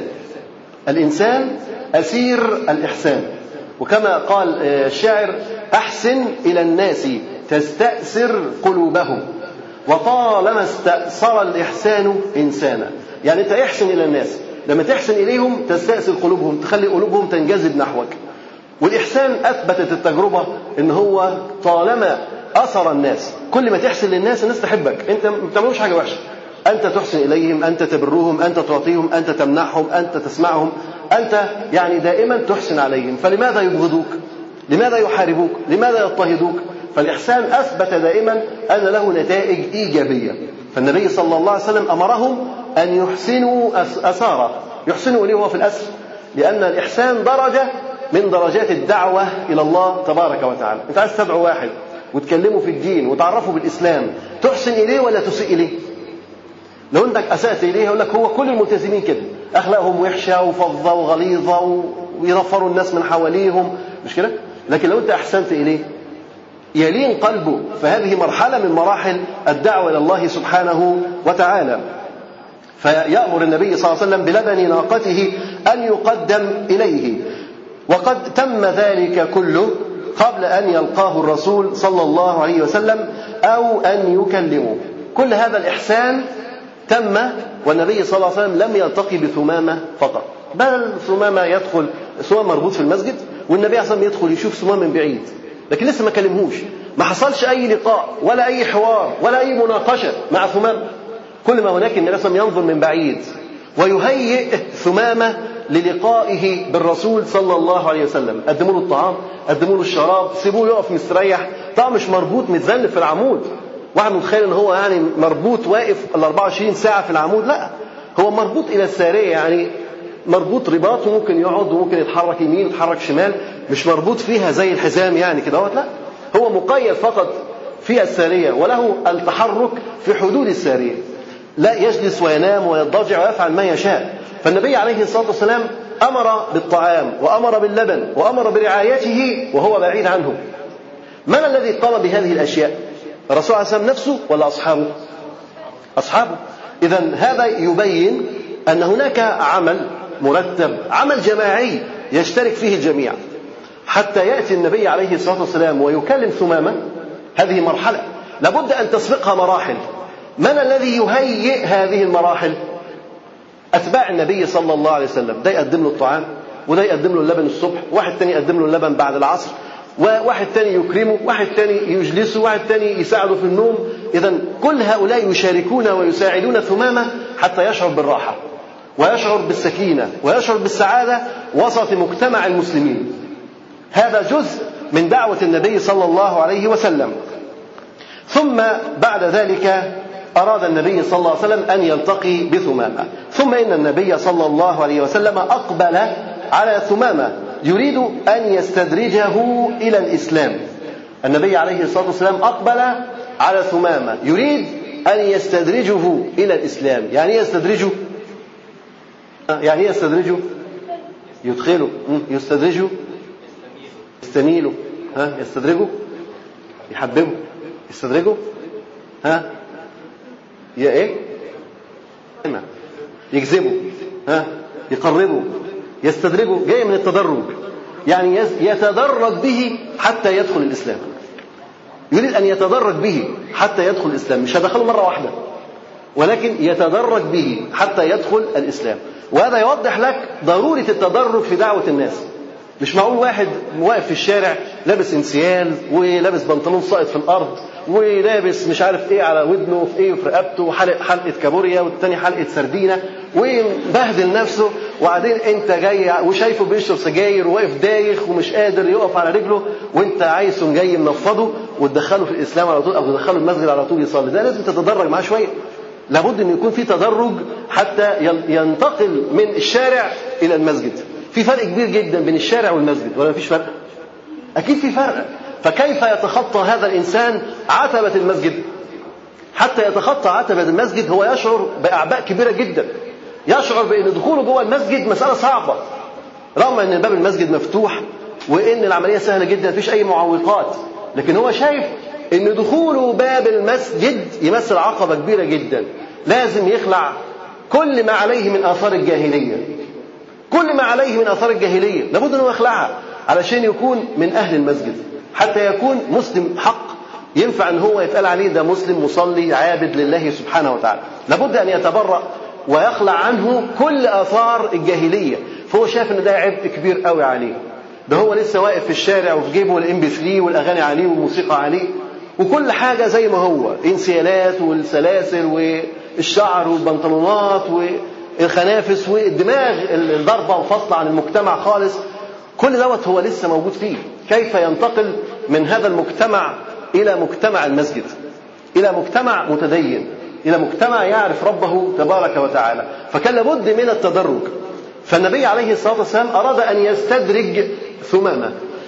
الانسان اسير الاحسان وكما قال الشاعر احسن الى الناس تستأسر قلوبهم وطالما استأثر الإحسان إنسانا يعني أنت احسن إلى الناس لما تحسن إليهم تستأثر قلوبهم تخلي قلوبهم تنجذب نحوك والإحسان أثبتت التجربة إن هو طالما أثر الناس كل ما تحسن للناس الناس تحبك أنت ما بتعملوش حاجة وحشة أنت تحسن إليهم أنت تبرهم أنت تعطيهم أنت تمنحهم أنت تسمعهم أنت يعني دائما تحسن عليهم فلماذا يبغضوك لماذا يحاربوك لماذا يضطهدوك فالإحسان أثبت دائما أن له نتائج إيجابية فالنبي صلى الله عليه وسلم أمرهم أن يحسنوا أسارة يحسنوا إليه وهو في الأسر لأن الإحسان درجة من درجات الدعوة إلى الله تبارك وتعالى أنت عايز تدعو واحد وتكلمه في الدين وتعرفه بالإسلام تحسن إليه ولا تسيء إليه لو انك اسات اليه يقول لك هو كل الملتزمين كده اخلاقهم وحشه وفظه وغليظه ويرفروا الناس من حواليهم مش كده لكن لو انت احسنت اليه يلين قلبه فهذه مرحله من مراحل الدعوه الى الله سبحانه وتعالى فيامر النبي صلى الله عليه وسلم بلبن ناقته ان يقدم اليه وقد تم ذلك كله قبل ان يلقاه الرسول صلى الله عليه وسلم او ان يكلمه كل هذا الاحسان تم والنبي صلى الله عليه وسلم لم يلتقي بثمامه فقط بل ثمامه يدخل ثمامه مربوط في المسجد والنبي صلى الله عليه وسلم يدخل يشوف ثمامه من بعيد لكن لسه ما كلمهوش ما حصلش اي لقاء ولا اي حوار ولا اي مناقشه مع ثمامه كل ما هناك النبي صلى الله عليه وسلم ينظر من بعيد ويهيئ ثمامه للقائه بالرسول صلى الله عليه وسلم قدموا له الطعام قدموا له الشراب سيبوه يقف مستريح طبعا مش مربوط متذنب في العمود واحد متخيل ان هو يعني مربوط واقف ال 24 ساعه في العمود لا هو مربوط الى الساريه يعني مربوط رباط وممكن يقعد وممكن يتحرك يمين ويتحرك شمال مش مربوط فيها زي الحزام يعني كده لا هو مقيد فقط في الساريه وله التحرك في حدود الساريه لا يجلس وينام ويضطجع ويفعل ما يشاء فالنبي عليه الصلاه والسلام امر بالطعام وامر باللبن وامر برعايته وهو بعيد عنه من الذي قام بهذه الاشياء الرسول عليه الصلاه نفسه ولا اصحابه اصحابه اذا هذا يبين ان هناك عمل مرتب عمل جماعي يشترك فيه الجميع حتى ياتي النبي عليه الصلاه والسلام ويكلم ثمامه هذه مرحله لابد ان تسبقها مراحل من الذي يهيئ هذه المراحل اتباع النبي صلى الله عليه وسلم ده يقدم له الطعام وده يقدم له اللبن الصبح واحد تاني يقدم له اللبن بعد العصر وواحد تاني يكرمه واحد تاني يجلسه واحد تاني يساعده في النوم إذا كل هؤلاء يشاركون ويساعدون ثمامة حتى يشعر بالراحة ويشعر بالسكينة ويشعر بالسعادة وسط مجتمع المسلمين هذا جزء من دعوة النبي صلى الله عليه وسلم ثم بعد ذلك أراد النبي صلى الله عليه وسلم أن يلتقي بثمامة ثم إن النبي صلى الله عليه وسلم أقبل على ثمامة يريد أن يستدرجه إلى الإسلام النبي عليه الصلاة والسلام أقبل على ثمامة يريد أن يستدرجه إلى الإسلام يعني إيه يستدرجه يعني إيه يستدرجه يدخله يستدرجه يستميله ها يستدرجه يحببه يستدرجه ها يا ايه يجذبه ها يقربه يستدرجه جاي من التدرج يعني يتدرج به حتى يدخل الاسلام يريد ان يتدرج به حتى يدخل الاسلام مش هدخله مره واحده ولكن يتدرج به حتى يدخل الاسلام وهذا يوضح لك ضروره التدرج في دعوه الناس مش معقول واحد واقف في الشارع لابس انسيال ولابس بنطلون ساقط في الارض ولابس مش عارف ايه على ودنه وفي ايه وفي رقبته وحلق حلقه كابوريا والتاني حلقه سردينه ومبهدل نفسه وبعدين انت جاي وشايفه بيشرب سجاير وواقف دايخ ومش قادر يقف على رجله وانت عايز تقوم جاي منفضه وتدخله في الاسلام على طول او تدخله المسجد على طول يصلي ده لازم تتدرج معاه شويه لابد ان يكون في تدرج حتى ينتقل من الشارع الى المسجد في فرق كبير جدا بين الشارع والمسجد ولا مفيش فرق اكيد في فرق فكيف يتخطى هذا الانسان عتبه المسجد حتى يتخطى عتبه المسجد هو يشعر باعباء كبيره جدا يشعر بان دخوله جوه المسجد مساله صعبه رغم ان باب المسجد مفتوح وان العمليه سهله جدا مفيش اي معوقات لكن هو شايف ان دخوله باب المسجد يمثل عقبه كبيره جدا لازم يخلع كل ما عليه من اثار الجاهليه كل ما عليه من اثار الجاهليه لابد انه يخلعها علشان يكون من اهل المسجد حتى يكون مسلم حق ينفع ان هو يتقال عليه ده مسلم مصلي عابد لله سبحانه وتعالى لابد ان يتبرأ ويخلع عنه كل اثار الجاهليه فهو شايف ان ده عبء كبير قوي عليه ده هو لسه واقف في الشارع وفي جيبه الام بي 3 والاغاني عليه والموسيقى عليه وكل حاجه زي ما هو انسيالات والسلاسل والشعر والبنطلونات والخنافس والدماغ الضربه وفصل عن المجتمع خالص كل دوت هو لسه موجود فيه كيف ينتقل من هذا المجتمع الى مجتمع المسجد الى مجتمع متدين الى مجتمع يعرف ربه تبارك وتعالى فكان لابد من التدرج فالنبي عليه الصلاه والسلام اراد ان يستدرج ثمامه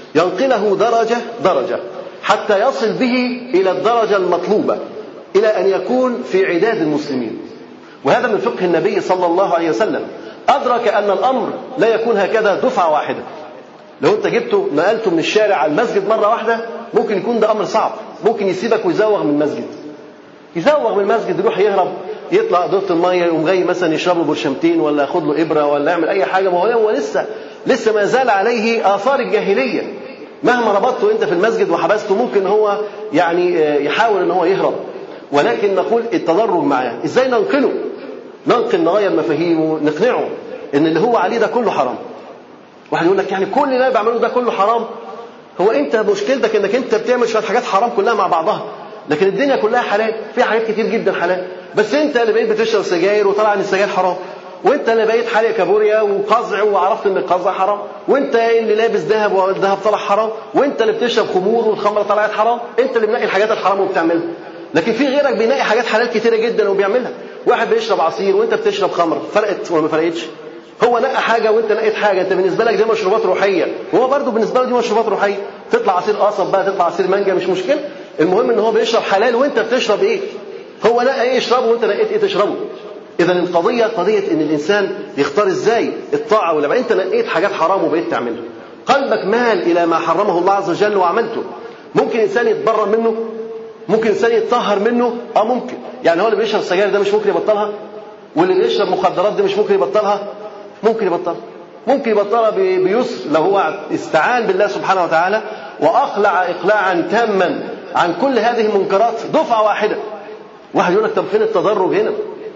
ينقله درجه درجه حتى يصل به الى الدرجه المطلوبه الى ان يكون في عداد المسلمين وهذا من فقه النبي صلى الله عليه وسلم ادرك ان الامر لا يكون هكذا دفعه واحده لو انت جبته نقلته من الشارع على المسجد مره واحده ممكن يكون ده امر صعب ممكن يسيبك ويزوغ من المسجد يزوغ من المسجد يروح يهرب يطلع دورة المية يقوم جاي مثلا يشرب له برشمتين ولا ياخد له إبرة ولا يعمل أي حاجة ما هو هو لسه لسه ما زال عليه آثار الجاهلية مهما ربطته أنت في المسجد وحبسته ممكن هو يعني يحاول أن هو يهرب ولكن نقول التدرج معاه إزاي ننقله ننقل نغير مفاهيمه نقنعه ان اللي هو عليه ده كله حرام واحد يقول لك يعني كل اللي انا بعمله ده كله حرام هو انت مشكلتك انك انت بتعمل شويه حاجات حرام كلها مع بعضها لكن الدنيا كلها حلال في حاجات كتير جدا حلال بس انت اللي بقيت بتشرب سجاير وطلع ان السجاير حرام وانت اللي بقيت حالق كابوريا وقزع وعرفت ان القزع حرام وانت اللي لابس ذهب والذهب طلع حرام وانت اللي بتشرب خمور والخمره طلعت حرام انت اللي بنقي الحاجات الحرام وبتعملها لكن في غيرك بينقي حاجات حلال كتيره جدا وبيعملها واحد بيشرب عصير وانت بتشرب خمر فرقت ولا ما فرقتش هو نقى حاجه وانت نقيت حاجه انت بالنسبه لك دي مشروبات روحيه وهو برضه بالنسبه له دي مشروبات روحيه تطلع عصير قصب بقى تطلع عصير مانجا مش مشكله المهم ان هو بيشرب حلال وانت بتشرب ايه هو نقى ايه يشربه وانت نقيت ايه تشربه اذا القضيه قضيه ان الانسان يختار ازاي الطاعه ولا انت نقيت حاجات حرام وبقيت تعملها قلبك مال الى ما حرمه الله عز وجل وعملته ممكن انسان يتبرأ منه ممكن انسان يتطهر منه اه ممكن يعني هو اللي بيشرب سجاير ده مش ممكن يبطلها واللي بيشرب مخدرات ده مش ممكن يبطلها ممكن يبطلها ممكن يبطلها بيسر لو هو استعان بالله سبحانه وتعالى واقلع اقلاعا تاما عن كل هذه المنكرات دفعه واحده واحد يقول لك طب فين التدرج هنا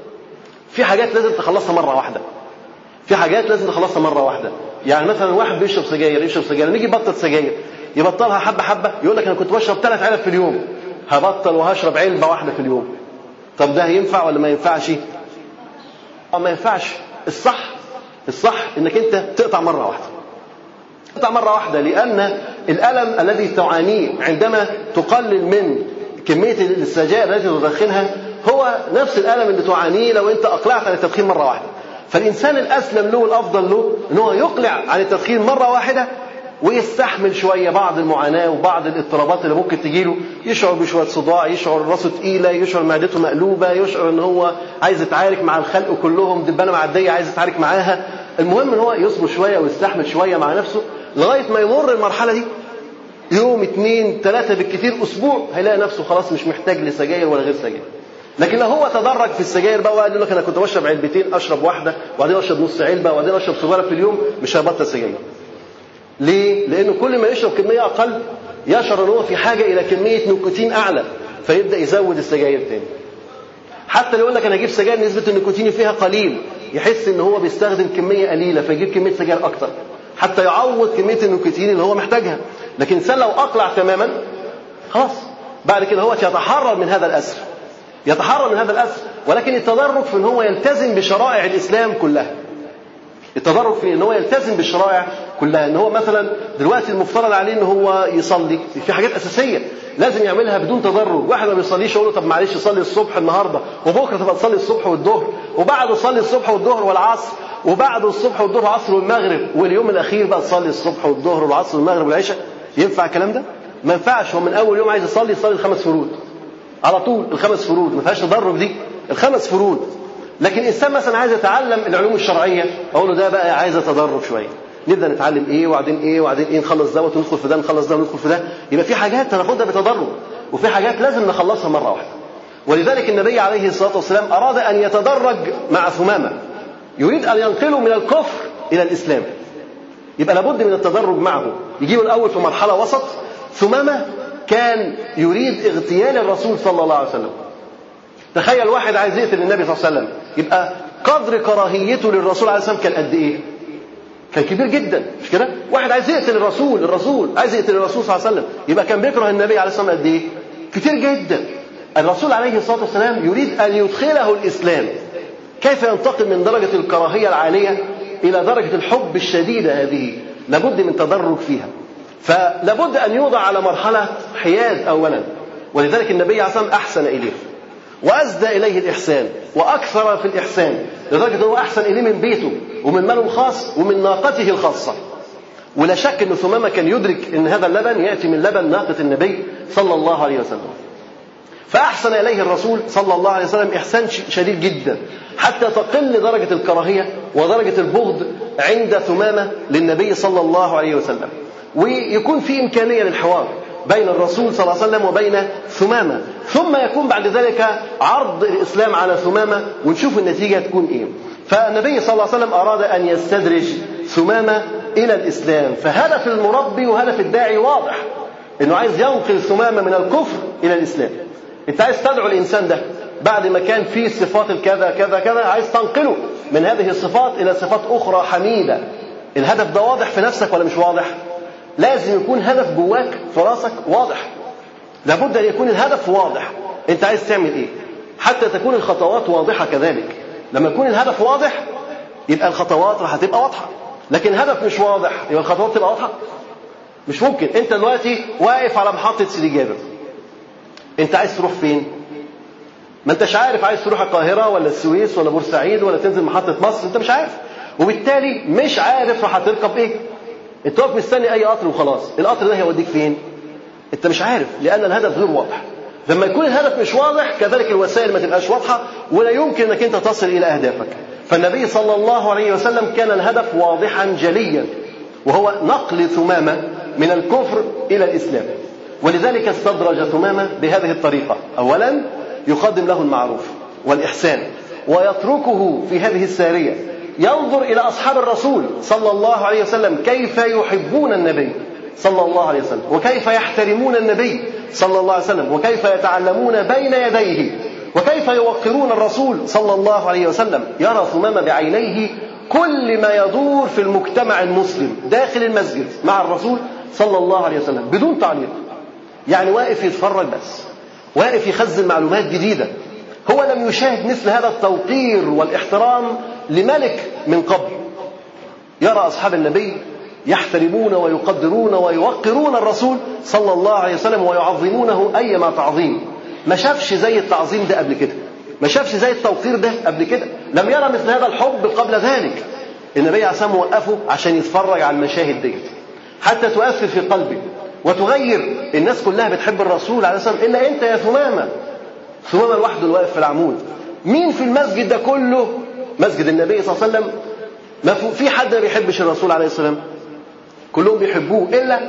في حاجات لازم تخلصها مره واحده في حاجات لازم تخلصها مره واحده يعني مثلا واحد بيشرب سجاير يشرب سجاير نيجي يبطل سجاير يبطلها حبه حبه يقول لك انا كنت بشرب ثلاث علب في اليوم هبطل وهشرب علبه واحده في اليوم طب ده ينفع ولا ما ينفعش اه ما ينفعش الصح الصح انك انت تقطع مره واحده تقطع مره واحده لان الالم الذي تعانيه عندما تقلل من كميه السجائر التي تدخنها هو نفس الالم اللي تعانيه لو انت اقلعت عن التدخين مره واحده فالإنسان الأسلم له والأفضل له إن هو يقلع عن التدخين مرة واحدة ويستحمل شوية بعض المعاناة وبعض الاضطرابات اللي ممكن تجيله يشعر بشوية صداع يشعر راسه تقيلة يشعر معدته مقلوبة يشعر ان هو عايز يتعارك مع الخلق كلهم دبانة معدية عايز يتعارك معاها المهم ان هو يصبر شوية ويستحمل شوية مع نفسه لغاية ما يمر المرحلة دي يوم اثنين ثلاثة بالكثير أسبوع هيلاقي نفسه خلاص مش محتاج لسجاير ولا غير سجاير لكن لو هو تدرج في السجاير بقى وقال لك انا كنت بشرب علبتين اشرب واحده وبعدين اشرب نص علبه وبعدين اشرب سيجاره في اليوم مش هيبطل سجاير. ليه؟ لانه كل ما يشرب كميه اقل يشعر ان هو في حاجه الى كميه نيكوتين اعلى فيبدا يزود السجاير تاني. حتى لو يقول لك انا اجيب سجاير نسبه النيكوتين فيها قليل يحس ان هو بيستخدم كميه قليله فيجيب كميه سجاير اكتر حتى يعوض كميه النيكوتين اللي هو محتاجها. لكن الانسان لو اقلع تماما خلاص بعد كده هو يتحرر من هذا الاسر يتحرر من هذا الاسر ولكن التدرج في ان هو يلتزم بشرائع الاسلام كلها التدرج في ان هو يلتزم بالشرائع كلها ان هو مثلا دلوقتي المفترض عليه ان هو يصلي في حاجات اساسيه لازم يعملها بدون تدرج واحد ما بيصليش يقول له طب معلش صلي الصبح النهارده وبكره تبقى تصلي الصبح والظهر وبعده تصلي الصبح والظهر والعصر وبعده الصبح والظهر والعصر والمغرب واليوم الاخير بقى تصلي الصبح والظهر والعصر والمغرب والعشاء ينفع الكلام ده؟ ما ينفعش هو من اول يوم عايز يصلي يصلي الخمس فروض على طول الخمس فروض ما فيهاش تدرج دي الخمس فروض لكن انسان مثلا عايز يتعلم العلوم الشرعيه اقول له ده بقى عايز تدرج شويه نبدا نتعلم ايه وبعدين ايه وبعدين ايه نخلص ده وندخل في ده نخلص ده وندخل في ده يبقى في حاجات هناخدها بتدرج وفي حاجات لازم نخلصها مره واحده ولذلك النبي عليه الصلاه والسلام اراد ان يتدرج مع ثمامه يريد ان ينقله من الكفر الى الاسلام يبقى لابد من التدرج معه يجيبه الاول في مرحله وسط ثمامه كان يريد اغتيال الرسول صلى الله عليه وسلم تخيل واحد عايز يقتل النبي صلى الله عليه وسلم يبقى قدر كراهيته للرسول عليه الصلاه والسلام كان قد ايه؟ كان كبير جدا مش كده؟ واحد عايز يقتل الرسول الرسول عايز يقتل الرسول صلى الله عليه وسلم يبقى كان بيكره النبي عليه الصلاه والسلام قد ايه؟ كتير جدا الرسول عليه الصلاه والسلام يريد ان يدخله الاسلام كيف ينتقل من درجه الكراهيه العاليه الى درجه الحب الشديده هذه لابد من تدرج فيها فلابد ان يوضع على مرحله حياد اولا ولذلك النبي عليه الصلاه والسلام احسن اليه وأزدى إليه الإحسان وأكثر في الإحسان لدرجة أنه أحسن إليه من بيته ومن ماله الخاص ومن ناقته الخاصة ولا شك أن ثمامة كان يدرك أن هذا اللبن يأتي من لبن ناقة النبي صلى الله عليه وسلم فأحسن إليه الرسول صلى الله عليه وسلم إحسان شديد جدا حتى تقل درجة الكراهية ودرجة البغض عند ثمامة للنبي صلى الله عليه وسلم ويكون في إمكانية للحوار بين الرسول صلى الله عليه وسلم وبين ثمامة ثم يكون بعد ذلك عرض الإسلام على ثمامة ونشوف النتيجة تكون إيه فالنبي صلى الله عليه وسلم أراد أن يستدرج ثمامة إلى الإسلام فهدف المربي وهدف الداعي واضح إنه عايز ينقل ثمامة من الكفر إلى الإسلام أنت عايز تدعو الإنسان ده بعد ما كان فيه صفات الكذا كذا كذا عايز تنقله من هذه الصفات إلى صفات أخرى حميدة الهدف ده واضح في نفسك ولا مش واضح لازم يكون هدف جواك في راسك واضح لابد ان يكون الهدف واضح انت عايز تعمل ايه حتى تكون الخطوات واضحه كذلك لما يكون الهدف واضح يبقى الخطوات راح تبقى واضحه لكن الهدف مش واضح يبقى الخطوات تبقى واضحه مش ممكن انت دلوقتي واقف على محطه سيدي جابر انت عايز تروح فين ما انتش عارف عايز تروح القاهره ولا السويس ولا بورسعيد ولا تنزل محطه مصر انت مش عارف وبالتالي مش عارف راح تركب ايه انت واقف مستني اي قطر وخلاص القطر ده هيوديك فين انت مش عارف لان الهدف غير واضح لما يكون الهدف مش واضح كذلك الوسائل ما تبقاش واضحه ولا يمكن انك انت تصل الى اهدافك فالنبي صلى الله عليه وسلم كان الهدف واضحا جليا وهو نقل ثمامه من الكفر الى الاسلام ولذلك استدرج ثمامه بهذه الطريقه اولا يقدم له المعروف والاحسان ويتركه في هذه الساريه ينظر الى اصحاب الرسول صلى الله عليه وسلم كيف يحبون النبي صلى الله عليه وسلم وكيف يحترمون النبي صلى الله عليه وسلم وكيف يتعلمون بين يديه وكيف يوقرون الرسول صلى الله عليه وسلم يرى ثمامة بعينيه كل ما يدور في المجتمع المسلم داخل المسجد مع الرسول صلى الله عليه وسلم بدون تعليق يعني واقف يتفرج بس واقف يخزن معلومات جديدة هو لم يشاهد مثل هذا التوقير والاحترام لملك من قبل يرى أصحاب النبي يحترمون ويقدرون ويوقرون الرسول صلى الله عليه وسلم ويعظمونه أيما تعظيم ما شافش زي التعظيم ده قبل كده ما شافش زي التوقير ده قبل كده لم يرى مثل هذا الحب قبل ذلك النبي عليه الصلاة والسلام وقفه عشان يتفرج على المشاهد دي حتى تؤثر في قلبه وتغير الناس كلها بتحب الرسول عليه الصلاة والسلام إلا أنت يا ثمامة ثمامة لوحده اللي واقف في العمود مين في المسجد ده كله مسجد النبي صلى الله عليه وسلم ما في حد ما بيحبش الرسول عليه الصلاة والسلام كلهم بيحبوه إلا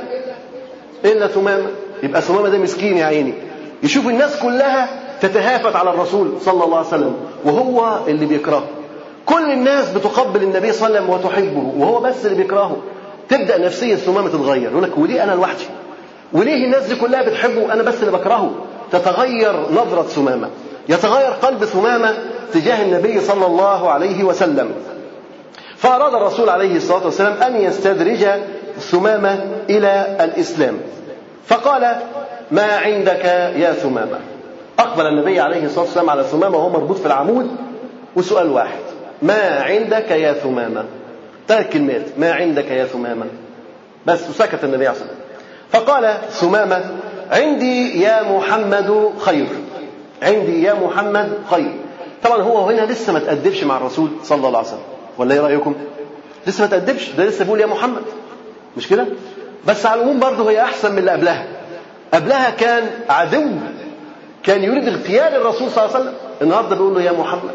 إلا ثمامة يبقى ثمامة ده مسكين يا عيني يشوف الناس كلها تتهافت على الرسول صلى الله عليه وسلم وهو اللي بيكرهه كل الناس بتقبل النبي صلى الله عليه وسلم وتحبه وهو بس اللي بيكرهه تبدا نفسيه ثمامه تتغير يقول لك وليه انا لوحدي وليه الناس دي كلها بتحبه وانا بس اللي بكرهه تتغير نظره ثمامه يتغير قلب ثمامه تجاه النبي صلى الله عليه وسلم فاراد الرسول عليه الصلاه والسلام ان يستدرج ثمامه الى الاسلام فقال ما عندك يا ثمامه اقبل النبي عليه الصلاه والسلام على ثمامه وهو مربوط في العمود وسؤال واحد ما عندك يا ثمامة ثلاث كلمات ما عندك يا ثمامة بس وسكت النبي عليه الصلاة والسلام فقال ثمامة عندي يا محمد خير عندي يا محمد خير طبعا هو هنا لسه ما تأدبش مع الرسول صلى الله عليه وسلم ولا ايه رأيكم لسه ما تأدبش ده لسه بيقول يا محمد مش كده بس على العموم برضه هي أحسن من اللي قبلها قبلها كان عدو كان يريد اغتيال الرسول صلى الله عليه وسلم النهارده بيقول له يا محمد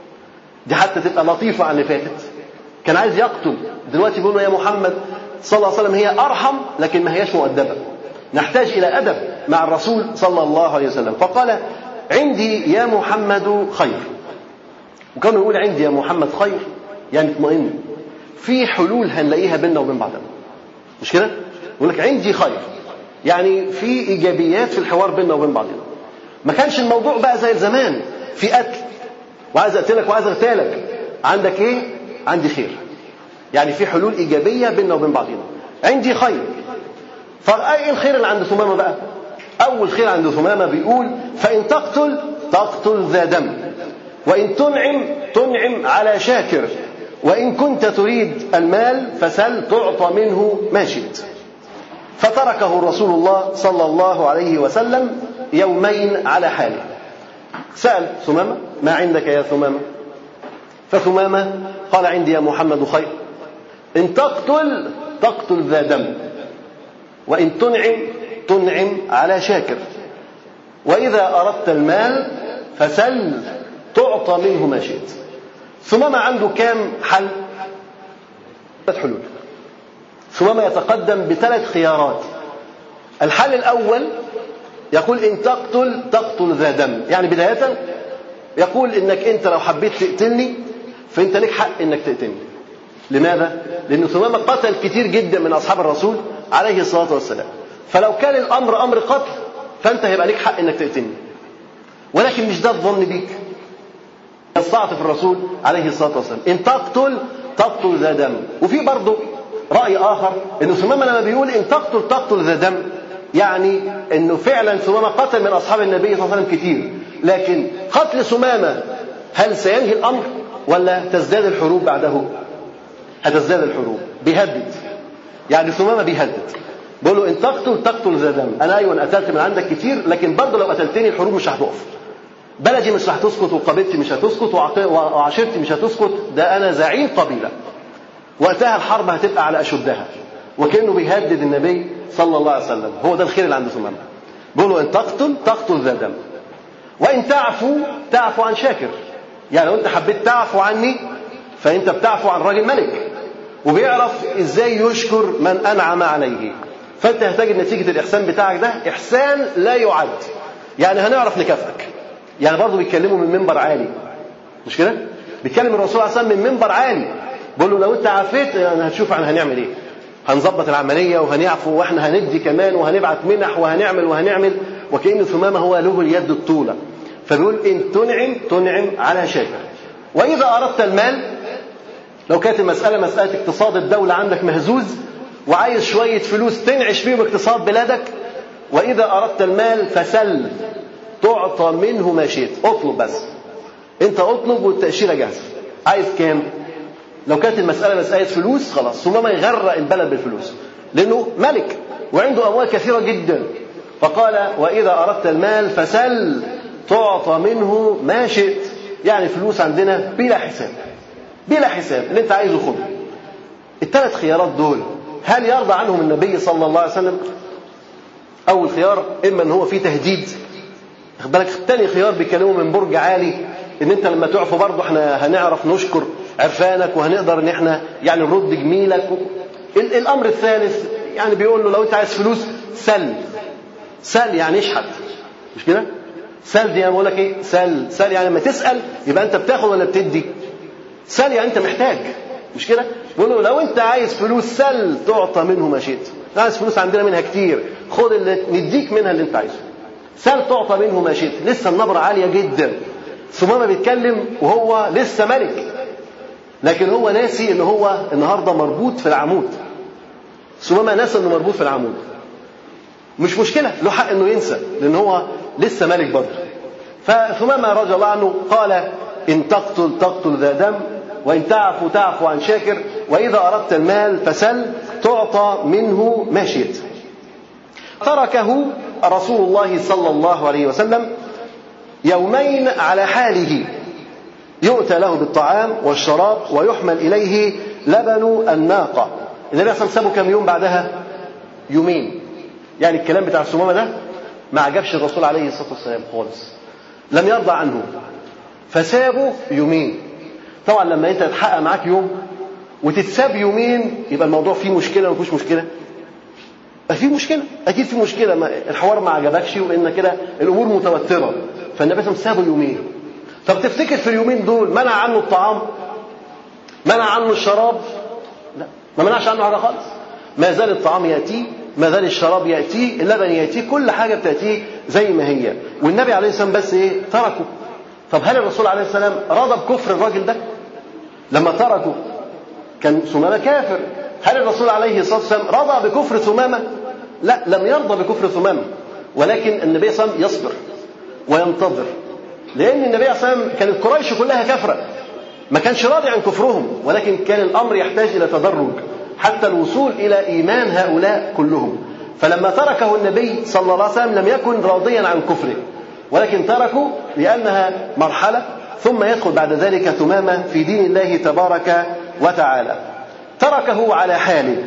دي حتى تبقى لطيفة عن اللي فاتت كان عايز يقتل دلوقتي بيقول له يا محمد صلى الله عليه وسلم هي أرحم لكن ما هياش مؤدبة نحتاج إلى أدب مع الرسول صلى الله عليه وسلم فقال عندي يا محمد خير وكان يقول عندي يا محمد خير يعني اطمئن في حلول هنلاقيها بيننا وبين بعضنا مش كده؟ يقول لك عندي خير يعني في ايجابيات في الحوار بيننا وبين بعضنا ما كانش الموضوع بقى زي زمان في قتل وعايز اقتلك وعايز اغتالك عندك ايه عندي خير يعني في حلول ايجابيه بيننا وبين بعضنا عندي خير فايه الخير اللي عند ثمامه بقى اول خير عند ثمامه بيقول فان تقتل تقتل ذا دم وان تنعم تنعم على شاكر وان كنت تريد المال فسل تعطى منه ما شئت فتركه رسول الله صلى الله عليه وسلم يومين على حاله سأل ثمامة ما عندك يا ثمامة فثمامة قال عندي يا محمد خير إن تقتل تقتل ذا دم وإن تنعم تنعم على شاكر وإذا أردت المال فسل تعطى منه ما شئت ثمامة عنده كام حل ثلاث حلول ثمامة يتقدم بثلاث خيارات الحل الأول يقول إن تقتل تقتل ذا دم يعني بداية يقول إنك أنت لو حبيت تقتلني فأنت لك حق إنك تقتلني لماذا؟ لأن ثمامة قتل كتير جدا من أصحاب الرسول عليه الصلاة والسلام فلو كان الأمر أمر قتل فأنت هيبقى لك حق إنك تقتلني ولكن مش ده الظن بيك يستعطف الرسول عليه الصلاة والسلام إن تقتل تقتل ذا دم وفي برضه رأي آخر إن ثمامة لما بيقول إن تقتل تقتل ذا دم يعني انه فعلا ثمامه قتل من اصحاب النبي صلى الله عليه وسلم كتير لكن قتل ثمامه هل سينهي الامر ولا تزداد الحروب بعده؟ هتزداد الحروب بيهدد يعني ثمامه بيهدد بيقول له ان تقتل تقتل ذا دم انا ايوه قتلت من عندك كتير لكن برضه لو قتلتني الحروب مش هتقف بلدي مش هتسقط وقبيلتي مش هتسقط وعشيرتي مش هتسقط ده انا زعيم قبيله وقتها الحرب هتبقى على اشدها وكانه بيهدد النبي صلى الله عليه وسلم هو ده الخير اللي عند ثمامه بيقول له ان تقتل تقتل ذا دم وان تعفو تعفو عن شاكر يعني لو انت حبيت تعفو عني فانت بتعفو عن راجل ملك وبيعرف ازاي يشكر من انعم عليه فانت هتجد نتيجه الاحسان بتاعك ده احسان لا يعد يعني هنعرف نكافئك يعني برضه بيتكلموا من منبر عالي مش كده بيتكلم الرسول عليه الصلاه والسلام من منبر عالي بيقول له لو انت عافيت يعني هتشوف احنا هنعمل ايه هنظبط العملية وهنعفو واحنا هندي كمان وهنبعت منح وهنعمل وهنعمل وكأن ثمامة هو له اليد الطولة فبيقول إن تنعم تنعم على شاكر وإذا أردت المال لو كانت المسألة مسألة اقتصاد الدولة عندك مهزوز وعايز شوية فلوس تنعش بيهم اقتصاد بلادك وإذا أردت المال فسل تعطى منه ما شئت اطلب بس انت اطلب والتأشيرة جاهزة عايز كام لو كانت المسألة مسألة فلوس خلاص ثم يغرق البلد بالفلوس لأنه ملك وعنده أموال كثيرة جدا فقال وإذا أردت المال فسل تعطى منه ما شئت يعني فلوس عندنا بلا حساب بلا حساب اللي انت عايزه خده الثلاث خيارات دول هل يرضى عنهم النبي صلى الله عليه وسلم اول خيار اما ان هو فيه تهديد خد بالك ثاني خيار بيكلموا من برج عالي ان انت لما تعفو برضه احنا هنعرف نشكر عرفانك وهنقدر ان احنا يعني نرد جميلك الامر الثالث يعني بيقول له لو انت عايز فلوس سل سل يعني اشحت مش كده سل دي انا بقول لك ايه سل سل يعني لما تسال يبقى انت بتاخد ولا بتدي سل يعني انت محتاج مش كده بيقول له لو انت عايز فلوس سل تعطى منه ما شئت عايز فلوس عندنا منها كتير خد اللي نديك منها اللي انت عايزه سل تعطى منه ما شئت لسه النبرة عالية جدا ثمامة بيتكلم وهو لسه ملك لكن هو ناسي ان هو النهارده مربوط في العمود ثمامة ناسي انه مربوط في العمود مش مشكلة له حق انه ينسى لان هو لسه ملك برضه فثمامة رضي الله عنه قال ان تقتل تقتل ذا دم وان تعفو تعفو عن شاكر واذا اردت المال فسل تعطى منه ما شئت تركه رسول الله صلى الله عليه وسلم يومين على حاله يؤتى له بالطعام والشراب ويحمل إليه لبن الناقة النبي صلى الله عليه وسلم سابه كم يوم بعدها يومين يعني الكلام بتاع السمامة ده ما عجبش الرسول عليه الصلاة والسلام خالص لم يرضى عنه فسابه يومين طبعا لما انت تحقق معاك يوم وتتساب يومين يبقى الموضوع فيه مشكله ما فيهوش مشكله في مشكله اكيد في مشكله ما الحوار ما عجبكش وان كده الامور متوتره فالنبي صلى الله عليه وسلم سابه يومين طب تفتكر في اليومين دول منع عنه الطعام منع عنه الشراب لا ما منعش عنه حاجه خالص ما زال الطعام ياتيه ما زال الشراب ياتيه اللبن ياتيه كل حاجه بتاتيه زي ما هي والنبي عليه الصلاه والسلام بس ايه تركه طب هل الرسول عليه السلام رضى بكفر الراجل ده لما تركه كان ثمامه كافر هل الرسول عليه الصلاه والسلام رضى بكفر ثمامه لا لم يرضى بكفر ثمامه ولكن النبي صلى الله عليه وسلم يصبر وينتظر لان النبي صلى الله عليه وسلم كانت قريش كلها كفره ما كانش راضي عن كفرهم ولكن كان الامر يحتاج الى تدرج حتى الوصول الى ايمان هؤلاء كلهم فلما تركه النبي صلى الله عليه وسلم لم يكن راضيا عن كفره ولكن تركه لانها مرحله ثم يدخل بعد ذلك ثمامه في دين الله تبارك وتعالى تركه على حاله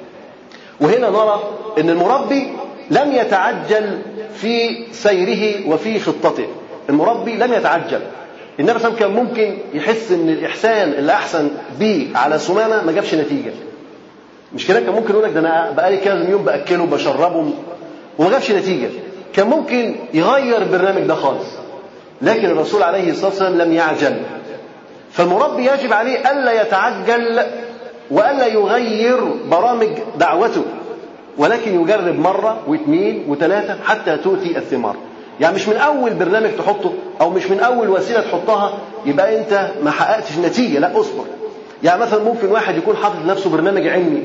وهنا نرى ان المربي لم يتعجل في سيره وفي خطته المربي لم يتعجل النبي صلى الله عليه وسلم كان ممكن يحس ان الاحسان اللي احسن بيه على سمامه ما جابش نتيجه مش كده كان ممكن يقول لك ده انا بقالي كام يوم باكله بشربه وما جابش نتيجه كان ممكن يغير البرنامج ده خالص لكن الرسول عليه الصلاه والسلام لم يعجل فالمربي يجب عليه الا يتعجل والا يغير برامج دعوته ولكن يجرب مره واثنين وثلاثه حتى تؤتي الثمار يعني مش من اول برنامج تحطه او مش من اول وسيله تحطها يبقى انت ما حققتش نتيجه لا اصبر يعني مثلا ممكن واحد يكون حاطط لنفسه برنامج علمي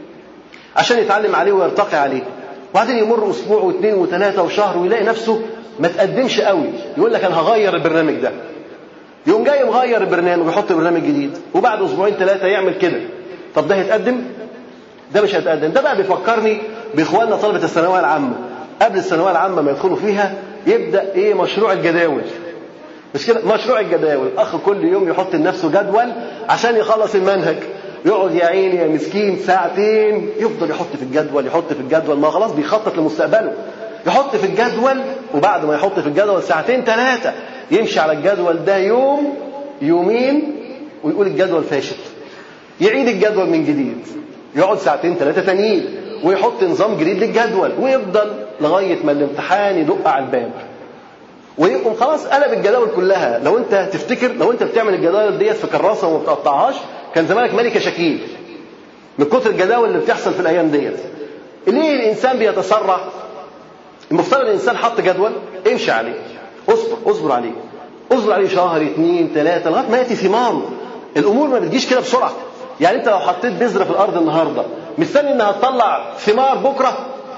عشان يتعلم عليه ويرتقي عليه وبعدين يمر اسبوع واثنين وثلاثه وشهر ويلاقي نفسه ما تقدمش قوي يقول لك انا هغير البرنامج ده يقوم جاي مغير البرنامج ويحط برنامج جديد وبعد اسبوعين ثلاثه يعمل كده طب ده هيتقدم ده مش هيتقدم ده بقى بيفكرني باخواننا طلبه الثانويه العامه قبل الثانويه العامه ما يدخلوا فيها يبدا ايه مشروع الجداول مش كده مشروع الجداول الاخ كل يوم يحط لنفسه جدول عشان يخلص المنهج يقعد يا عيني يا مسكين ساعتين يفضل يحط في الجدول يحط في الجدول ما خلاص بيخطط لمستقبله يحط في الجدول وبعد ما يحط في الجدول ساعتين ثلاثه يمشي على الجدول ده يوم يومين ويقول الجدول فاشل يعيد الجدول من جديد يقعد ساعتين ثلاثه تانيين ويحط نظام جديد للجدول ويفضل لغايه ما الامتحان يدق على الباب ويقوم خلاص قلب الجداول كلها لو انت تفتكر لو انت بتعمل الجداول ديت في كراسه وما بتقطعهاش كان زمانك ملكه شكيل من كتر الجداول اللي بتحصل في الايام ديت ليه الانسان بيتسرع المفترض الانسان حط جدول امشي عليه اصبر اصبر عليه اصبر عليه شهر اثنين ثلاثه لغايه ما ياتي ثماره الامور ما بتجيش كده بسرعه يعني انت لو حطيت بذره في الارض النهارده مستني انها تطلع ثمار بكره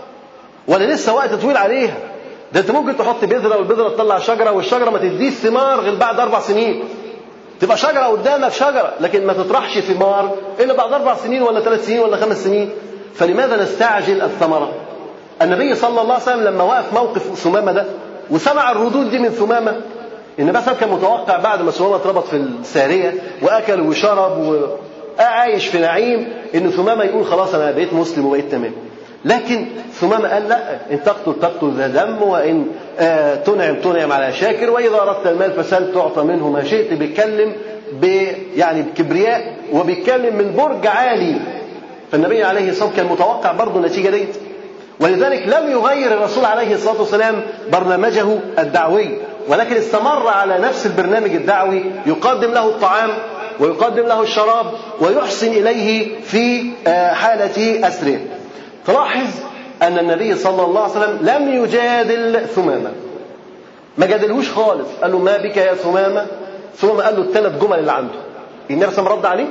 ولا لسه وقت طويل عليها ده انت ممكن تحط بذره والبذره تطلع شجره والشجره ما تديش ثمار غير بعد اربع سنين تبقى شجره قدامك شجره لكن ما تطرحش ثمار الا بعد اربع سنين ولا ثلاث سنين ولا خمس سنين فلماذا نستعجل الثمره النبي صلى الله عليه وسلم لما وقف موقف ثمامه ده وسمع الردود دي من ثمامه النبي صلى كان متوقع بعد ما ثمامه اتربط في الساريه واكل وشرب وعايش في نعيم ان ثمامه يقول خلاص انا بقيت مسلم وبقيت تمام لكن ثمامه قال لا ان تقتل تقتل ذا دم وان آه تنعم تنعم على شاكر واذا اردت المال فسل تعطى منه ما شئت بيتكلم ب يعني بكبرياء وبيتكلم من برج عالي فالنبي عليه الصلاه والسلام كان متوقع برضه النتيجه ديت ولذلك لم يغير الرسول عليه الصلاه والسلام برنامجه الدعوي ولكن استمر على نفس البرنامج الدعوي يقدم له الطعام ويقدم له الشراب ويحسن اليه في حاله اسره. تلاحظ ان النبي صلى الله عليه وسلم لم يجادل ثمامه. ما جادلهوش خالص، قال له ما بك يا ثمامه؟ ثمامه قال له الثلاث جمل اللي عنده. النبي صلى الله عليه وسلم رد عليه؟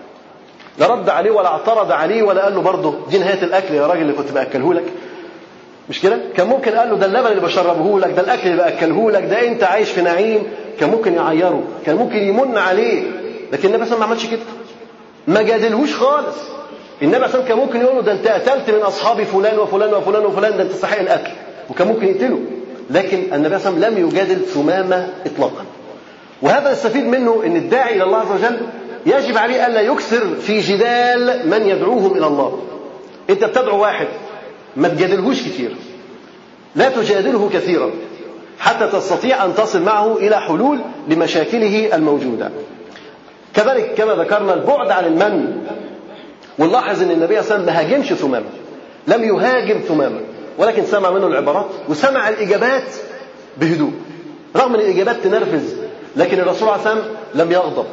لا رد عليه ولا اعترض عليه ولا قال له برضه دي نهايه الاكل يا راجل اللي كنت باكله لك مش كده؟ كان ممكن قال له ده اللبن اللي بشربه لك، ده الاكل اللي باكله لك، ده انت عايش في نعيم، كان ممكن يعيره، كان ممكن يمن عليه، لكن النبي صلى الله عليه وسلم ما عملش كده. ما جادلهوش خالص. النبي صلى الله عليه وسلم كان ممكن يقول له ده انت قتلت من اصحابي فلان وفلان وفلان وفلان ده انت تستحق القتل، وكان ممكن يقتله. لكن النبي صلى الله عليه وسلم لم يجادل ثمامه اطلاقا. وهذا نستفيد منه ان الداعي الى الله عز وجل يجب عليه الا يكثر في جدال من يدعوهم الى الله. انت بتدعو واحد ما تجادلهوش كتير لا تجادله كثيرا حتى تستطيع ان تصل معه الى حلول لمشاكله الموجوده كذلك كما ذكرنا البعد عن المن ونلاحظ ان النبي صلى الله عليه وسلم ما هاجمش ثمامه لم يهاجم ثمامه ولكن سمع منه العبارات وسمع الاجابات بهدوء رغم ان الاجابات تنرفز لكن الرسول عليه الصلاه والسلام لم يغضب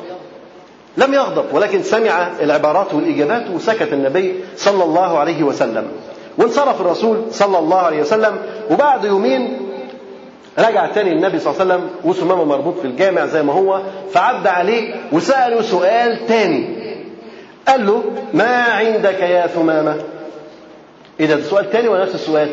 لم يغضب ولكن سمع العبارات والاجابات وسكت النبي صلى الله عليه وسلم وانصرف الرسول صلى الله عليه وسلم وبعد يومين رجع تاني النبي صلى الله عليه وسلم وثمامه مربوط في الجامع زي ما هو فعد عليه وسأله سؤال تاني قال له ما عندك يا ثمامة إيه ده سؤال تاني ولا نفس السؤال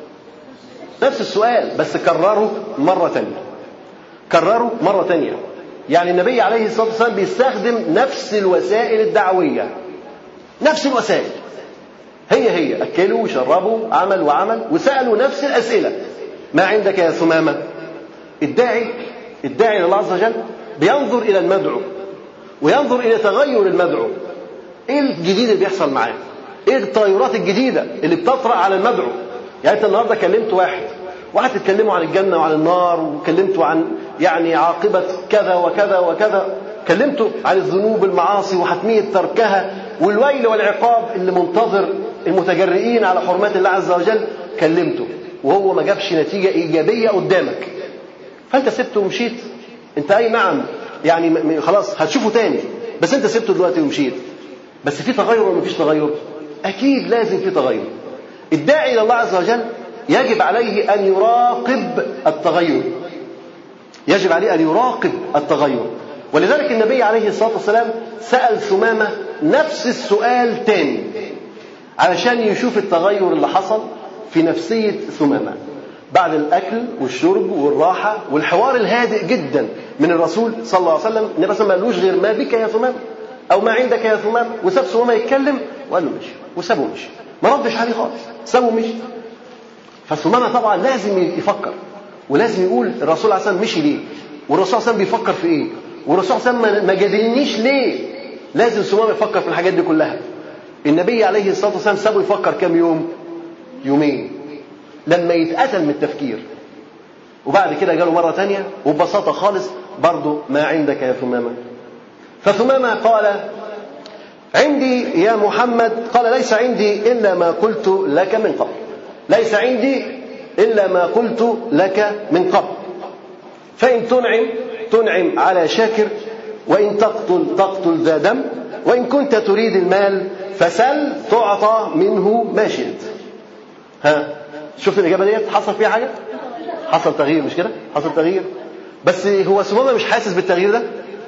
نفس السؤال بس كرره مرة تانية كرره مرة تانية يعني النبي عليه الصلاة والسلام بيستخدم نفس الوسائل الدعوية نفس الوسائل هي هي أكلوا وشربوا عمل وعمل وسألوا نفس الأسئلة ما عندك يا ثمامة الداعي الداعي لله عز وجل بينظر إلى المدعو وينظر إلى تغير المدعو إيه الجديد اللي بيحصل معاه إيه التغيرات الجديدة اللي بتطرأ على المدعو يعني أنت النهاردة كلمت واحد واحد تتكلموا عن الجنة وعن النار وكلمتوا عن يعني عاقبة كذا وكذا وكذا كلمته عن الذنوب المعاصي وحتمية تركها والويل والعقاب اللي منتظر المتجرئين على حرمات الله عز وجل كلمته وهو ما جابش نتيجة إيجابية قدامك فأنت سبته ومشيت أنت أي نعم يعني خلاص هتشوفه تاني بس أنت سبته دلوقتي ومشيت بس في تغير ولا مفيش تغير؟ أكيد لازم في تغير الداعي إلى الله عز وجل يجب عليه أن يراقب التغير يجب عليه أن يراقب التغير ولذلك النبي عليه الصلاة والسلام سأل ثمامة نفس السؤال تاني علشان يشوف التغير اللي حصل في نفسية ثمامة بعد الأكل والشرب والراحة والحوار الهادئ جدا من الرسول صلى الله عليه وسلم النبي صلى الله عليه وسلم ما قالوش غير ما بك يا ثمامة أو ما عندك يا ثمامة وساب ثمامة يتكلم وقال له مشي وسابه مشي ما ردش عليه خالص سابه مشي فثمامة طبعا لازم يفكر ولازم يقول الرسول عليه الصلاة والسلام مشي ليه والرسول صلى الله عليه وسلم بيفكر في ايه والرسول صلى الله عليه وسلم ما جادلنيش ليه لازم ثمامة يفكر في الحاجات دي كلها النبي عليه الصلاة والسلام سابه يفكر كام يوم يومين لما يتقتل من التفكير وبعد كده جاله مرة تانية وببساطة خالص برضه ما عندك يا ثمامة فثمامة قال عندي يا محمد قال ليس عندي إلا ما قلت لك من قبل ليس عندي إلا ما قلت لك من قبل فإن تنعم تنعم على شاكر وإن تقتل تقتل ذا دم وإن كنت تريد المال فسل تعطى منه ما شئت ها شوف الإجابة ديت حصل فيها حاجة حصل تغيير مش كده حصل تغيير بس هو سمامة مش حاسس بالتغيير ده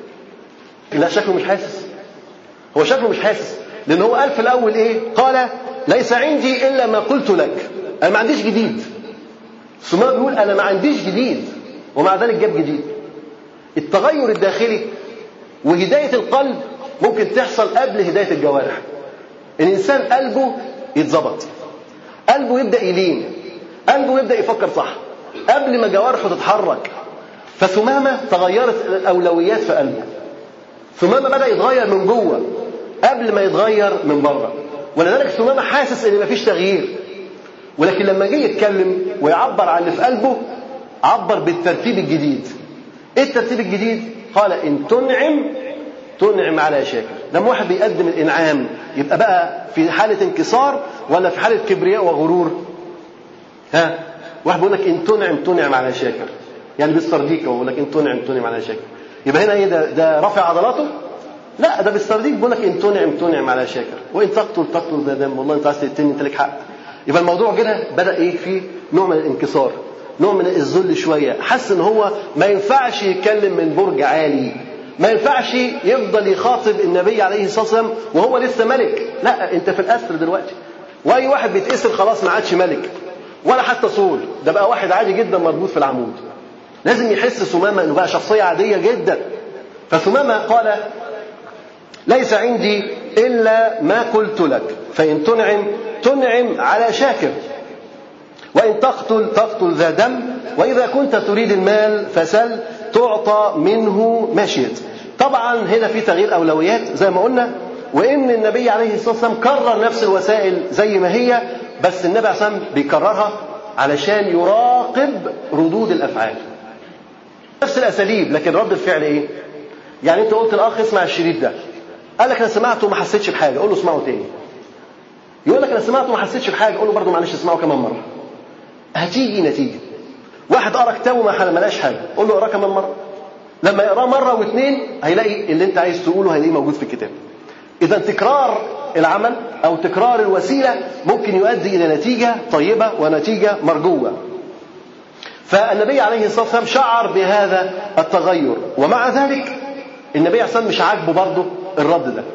لا شكله مش حاسس هو شكله مش حاسس لأن هو قال في الأول إيه قال ليس عندي إلا ما قلت لك أنا ما عنديش جديد سمامة بيقول أنا ما عنديش جديد ومع ذلك جاب جديد التغير الداخلي وهداية القلب ممكن تحصل قبل هداية الجوارح الإنسان قلبه يتظبط قلبه يبدأ يلين قلبه يبدأ يفكر صح قبل ما جوارحه تتحرك فثمامة تغيرت الأولويات في قلبه ثمامة بدأ يتغير من جوه قبل ما يتغير من بره ولذلك ثمامة حاسس ان مفيش تغيير ولكن لما جه يتكلم ويعبر عن اللي في قلبه عبر بالترتيب الجديد ايه الترتيب الجديد قال ان تنعم تنعم على شاكر لما واحد بيقدم الانعام يبقى بقى في حاله انكسار ولا في حاله كبرياء وغرور ها واحد بيقول لك ان تنعم تنعم على شاكر يعني بيسترضيك هو بيقول لك ان تنعم تنعم على شاكر يبقى هنا ايه ده ده رافع عضلاته لا ده بيسترضيك بيقول لك ان تنعم تنعم على شاكر وان تقتل تقتل ده دم والله انت عايز تقتلني انت لك حق يبقى الموضوع كده بدا ايه في نوع من الانكسار نوع من الذل شويه حس ان هو ما ينفعش يتكلم من برج عالي ما ينفعش يفضل يخاطب النبي عليه الصلاه والسلام وهو لسه ملك لا انت في الاسر دلوقتي واي واحد بيتأسر خلاص ما عادش ملك ولا حتى صول ده بقى واحد عادي جدا مربوط في العمود لازم يحس ثمامه انه بقى شخصيه عاديه جدا فثمامه قال ليس عندي الا ما قلت لك فان تنعم تنعم على شاكر وإن تقتل تقتل ذا دم وإذا كنت تريد المال فسل تعطى منه ما شئت طبعا هنا في تغيير أولويات زي ما قلنا وإن النبي عليه الصلاة والسلام كرر نفس الوسائل زي ما هي بس النبي عليه الصلاة والسلام بيكررها علشان يراقب ردود الأفعال نفس الأساليب لكن رد الفعل إيه؟ يعني أنت قلت الأخ اسمع الشريط ده قال لك أنا سمعته وما حسيتش بحاجة قول له اسمعه تاني يقول لك أنا سمعته وما حسيتش بحاجة قول له برضه معلش اسمعه كمان مرة هتيجي نتيجه واحد قرا كتابه ما ملاش حاجه قول له اقراه كمان مره لما يقراه مره واثنين هيلاقي اللي انت عايز تقوله هيلاقيه موجود في الكتاب اذا تكرار العمل او تكرار الوسيله ممكن يؤدي الى نتيجه طيبه ونتيجه مرجوه فالنبي عليه الصلاه والسلام شعر بهذا التغير ومع ذلك النبي عليه الصلاه والسلام مش عاجبه برضه الرد ده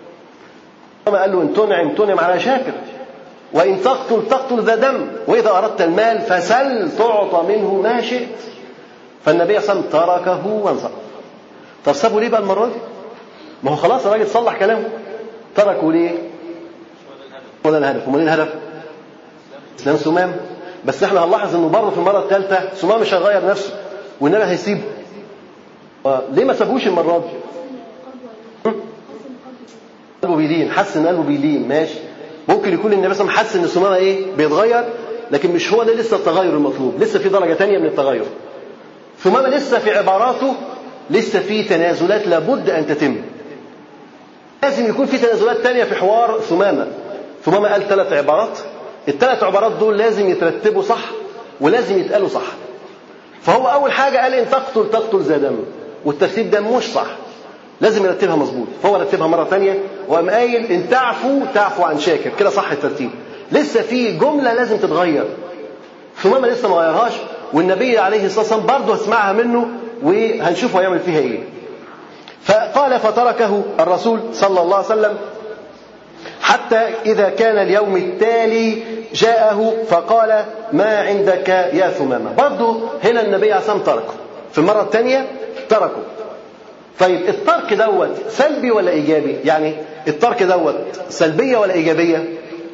قال له ان تنعم تنعم على شاكر وإن تقتل تقتل ذا دم وإذا أردت المال فسل تعطى منه ما شئت فالنبي صلى الله عليه وسلم تركه وانصرف طب سابه ليه بقى المرة دي؟ ما هو خلاص الراجل صلح كلامه تركه ليه؟ هو ده الهدف امال ايه الهدف؟ اسلام سمام بس احنا هنلاحظ انه برضه في المره الثالثه سمام مش هيغير نفسه والنبي هيسيبه ليه ما سابوش المره دي؟ قلبه بيلين حس ان قلبه بيلين ماشي ممكن يكون النبي صلى الله عليه وسلم حس ان سمامه ايه بيتغير لكن مش هو ده لسه التغير المطلوب لسه في درجه ثانيه من التغير ثمامه لسه في عباراته لسه في تنازلات لابد ان تتم لازم يكون في تنازلات ثانيه في حوار ثمامه ثمامه قال ثلاث عبارات الثلاث عبارات دول لازم يترتبوا صح ولازم يتقالوا صح فهو اول حاجه قال ان تقتل تقتل ذا دم والترتيب ده مش صح لازم يرتبها مظبوط فهو رتبها مره ثانيه وقام قايل ان تعفو تعفو عن شاكر كده صح الترتيب لسه في جمله لازم تتغير ثمامه لسه ما غيرهاش والنبي عليه الصلاه والسلام برضه هسمعها منه وهنشوف هيعمل فيها ايه فقال فتركه الرسول صلى الله عليه وسلم حتى إذا كان اليوم التالي جاءه فقال ما عندك يا ثمامة برضه هنا النبي عليه الصلاة والسلام تركه في المرة الثانية تركه طيب الترك دوت سلبي ولا ايجابي؟ يعني الترك دوت سلبيه ولا ايجابيه؟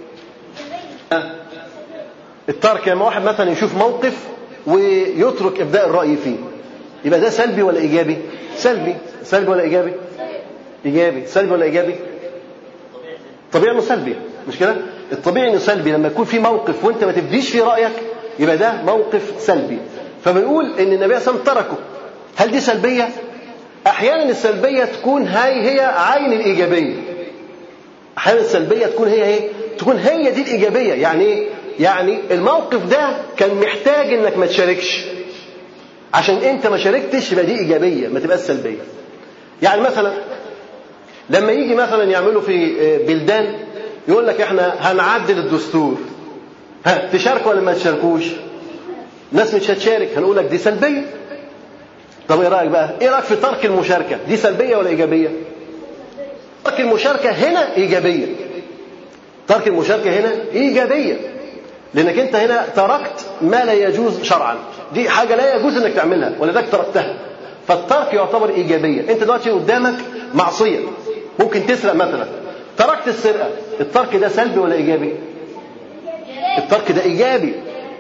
الترك لما واحد مثلا يشوف موقف ويترك ابداء الراي فيه يبقى ده سلبي ولا ايجابي؟ سلبي سلبي ولا ايجابي؟ ايجابي سلبي ولا ايجابي؟ طبيعي انه سلبي مش كده؟ الطبيعي انه سلبي لما يكون في موقف وانت ما تبديش فيه رايك يبقى ده موقف سلبي فبنقول ان النبي صلى الله عليه وسلم تركه هل دي سلبيه؟ احيانا السلبيه تكون هاي هي عين الايجابيه احيانا السلبيه تكون هي ايه تكون هي دي الايجابيه يعني ايه يعني الموقف ده كان محتاج انك ما تشاركش عشان انت ما شاركتش يبقى دي ايجابيه ما تبقاش سلبيه يعني مثلا لما يجي مثلا يعملوا في بلدان يقول لك احنا هنعدل الدستور ها تشاركوا ولا ما تشاركوش ناس مش هتشارك هنقول لك دي سلبيه طب ايه رايك بقى؟ ايه رايك في ترك المشاركه؟ دي سلبيه ولا ايجابيه؟ ترك المشاركه هنا ايجابيه. ترك المشاركه هنا ايجابيه. لانك انت هنا تركت ما لا يجوز شرعا. دي حاجه لا يجوز انك تعملها ولذلك تركتها. فالترك يعتبر ايجابيه، انت دلوقتي قدامك معصيه. ممكن تسرق مثلا. تركت السرقه، الترك ده سلبي ولا ايجابي؟ الترك ده ايجابي.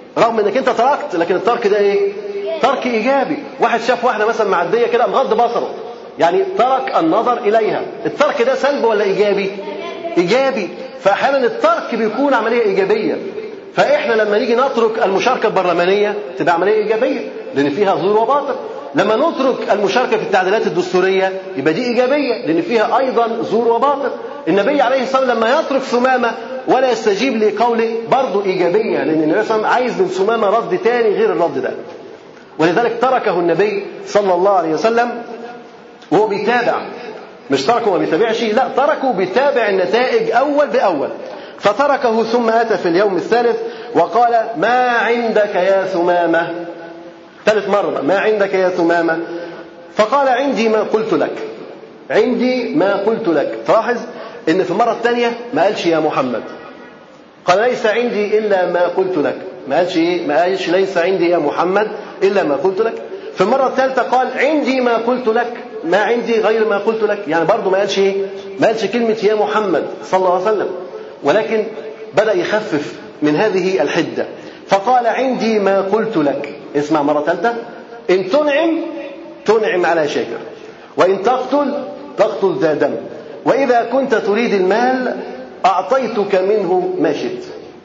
رغم انك انت تركت لكن الترك ده ايه ترك ايجابي واحد شاف واحده مثلا معديه كده مغض بصره يعني ترك النظر اليها الترك ده سلب ولا ايجابي ايجابي فاحيانا الترك بيكون عمليه ايجابيه فاحنا لما نيجي نترك المشاركه البرلمانيه تبقى عمليه ايجابيه لان فيها زور وباطل لما نترك المشاركه في التعديلات الدستوريه يبقى دي ايجابيه لان فيها ايضا زور وباطل النبي عليه الصلاه والسلام لما يترك ثمامه ولا يستجيب لقوله برضه ايجابيه لان النبي صلى الله عليه وسلم عايز من ثمامه رد تاني غير الرد ده ولذلك تركه النبي صلى الله عليه وسلم وهو بيتابع مش تركه وما بيتابعش لا تركه بيتابع النتائج اول باول فتركه ثم اتى في اليوم الثالث وقال ما عندك يا ثمامه ثالث مره ما عندك يا ثمامه فقال عندي ما قلت لك عندي ما قلت لك تلاحظ ان في المره الثانيه ما قالش يا محمد قال ليس عندي الا ما قلت لك ما قالش ايه ما قالش ليس عندي يا محمد الا ما قلت لك في المره الثالثه قال عندي ما قلت لك ما عندي غير ما قلت لك يعني برضه ما قالش ايه ما قالش كلمه يا محمد صلى الله عليه وسلم ولكن بدا يخفف من هذه الحده فقال عندي ما قلت لك اسمع مره ثالثه ان تنعم تنعم على شاكر وان تقتل تقتل ذا دم واذا كنت تريد المال اعطيتك منه ما شئت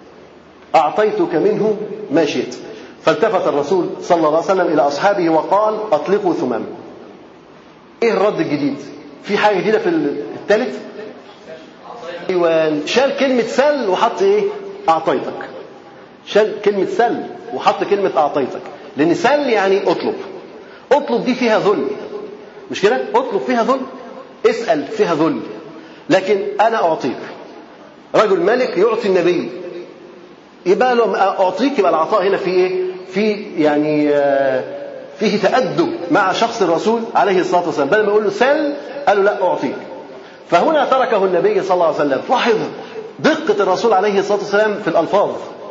اعطيتك منه ما شئت فالتفت الرسول صلى الله عليه وسلم الى اصحابه وقال اطلقوا ثمام ايه الرد الجديد في حاجه جديده في الثالث ايوه شال كلمه سل وحط ايه اعطيتك شال كلمه سل وحط كلمه اعطيتك لان سل يعني اطلب اطلب دي فيها ذل مش كده اطلب فيها ذل اسال فيها ذل لكن انا اعطيك رجل ملك يعطي النبي يبقى له اعطيك يبقى العطاء هنا في ايه في يعني فيه تأدب مع شخص الرسول عليه الصلاة والسلام بدل ما يقول له سل قال له لا أعطيك فهنا تركه النبي صلى الله عليه وسلم لاحظ دقة الرسول عليه الصلاة والسلام في الألفاظ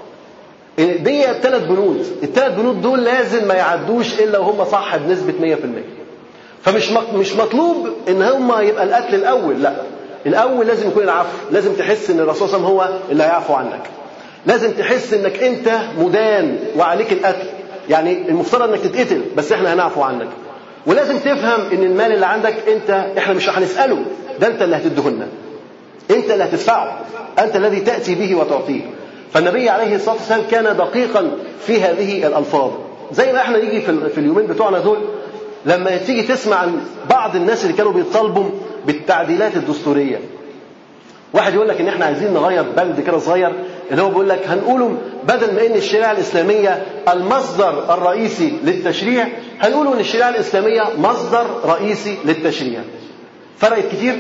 دي ثلاث بنود الثلاث بنود دول لازم ما يعدوش إلا وهم صح بنسبة 100% فمش مش مطلوب ان هم يبقى القتل الاول لا الاول لازم يكون العفو لازم تحس ان الرسول صلى الله عليه وسلم هو اللي هيعفو عنك لازم تحس انك انت مدان وعليك القتل يعني المفترض انك تتقتل بس احنا هنعفو عنك ولازم تفهم ان المال اللي عندك انت احنا مش هنساله ده انت اللي هتديه لنا انت اللي هتدفعه انت الذي تاتي به وتعطيه فالنبي عليه الصلاه والسلام كان دقيقا في هذه الالفاظ زي ما احنا نيجي في, في اليومين بتوعنا دول لما تيجي تسمع عن بعض الناس اللي كانوا بيطالبوا بالتعديلات الدستوريه واحد يقول لك ان احنا عايزين نغير بند كده صغير اللي هو بيقول لك هنقوله بدل ما ان الشريعه الاسلاميه المصدر الرئيسي للتشريع هنقوله ان الشريعه الاسلاميه مصدر رئيسي للتشريع فرقت كتير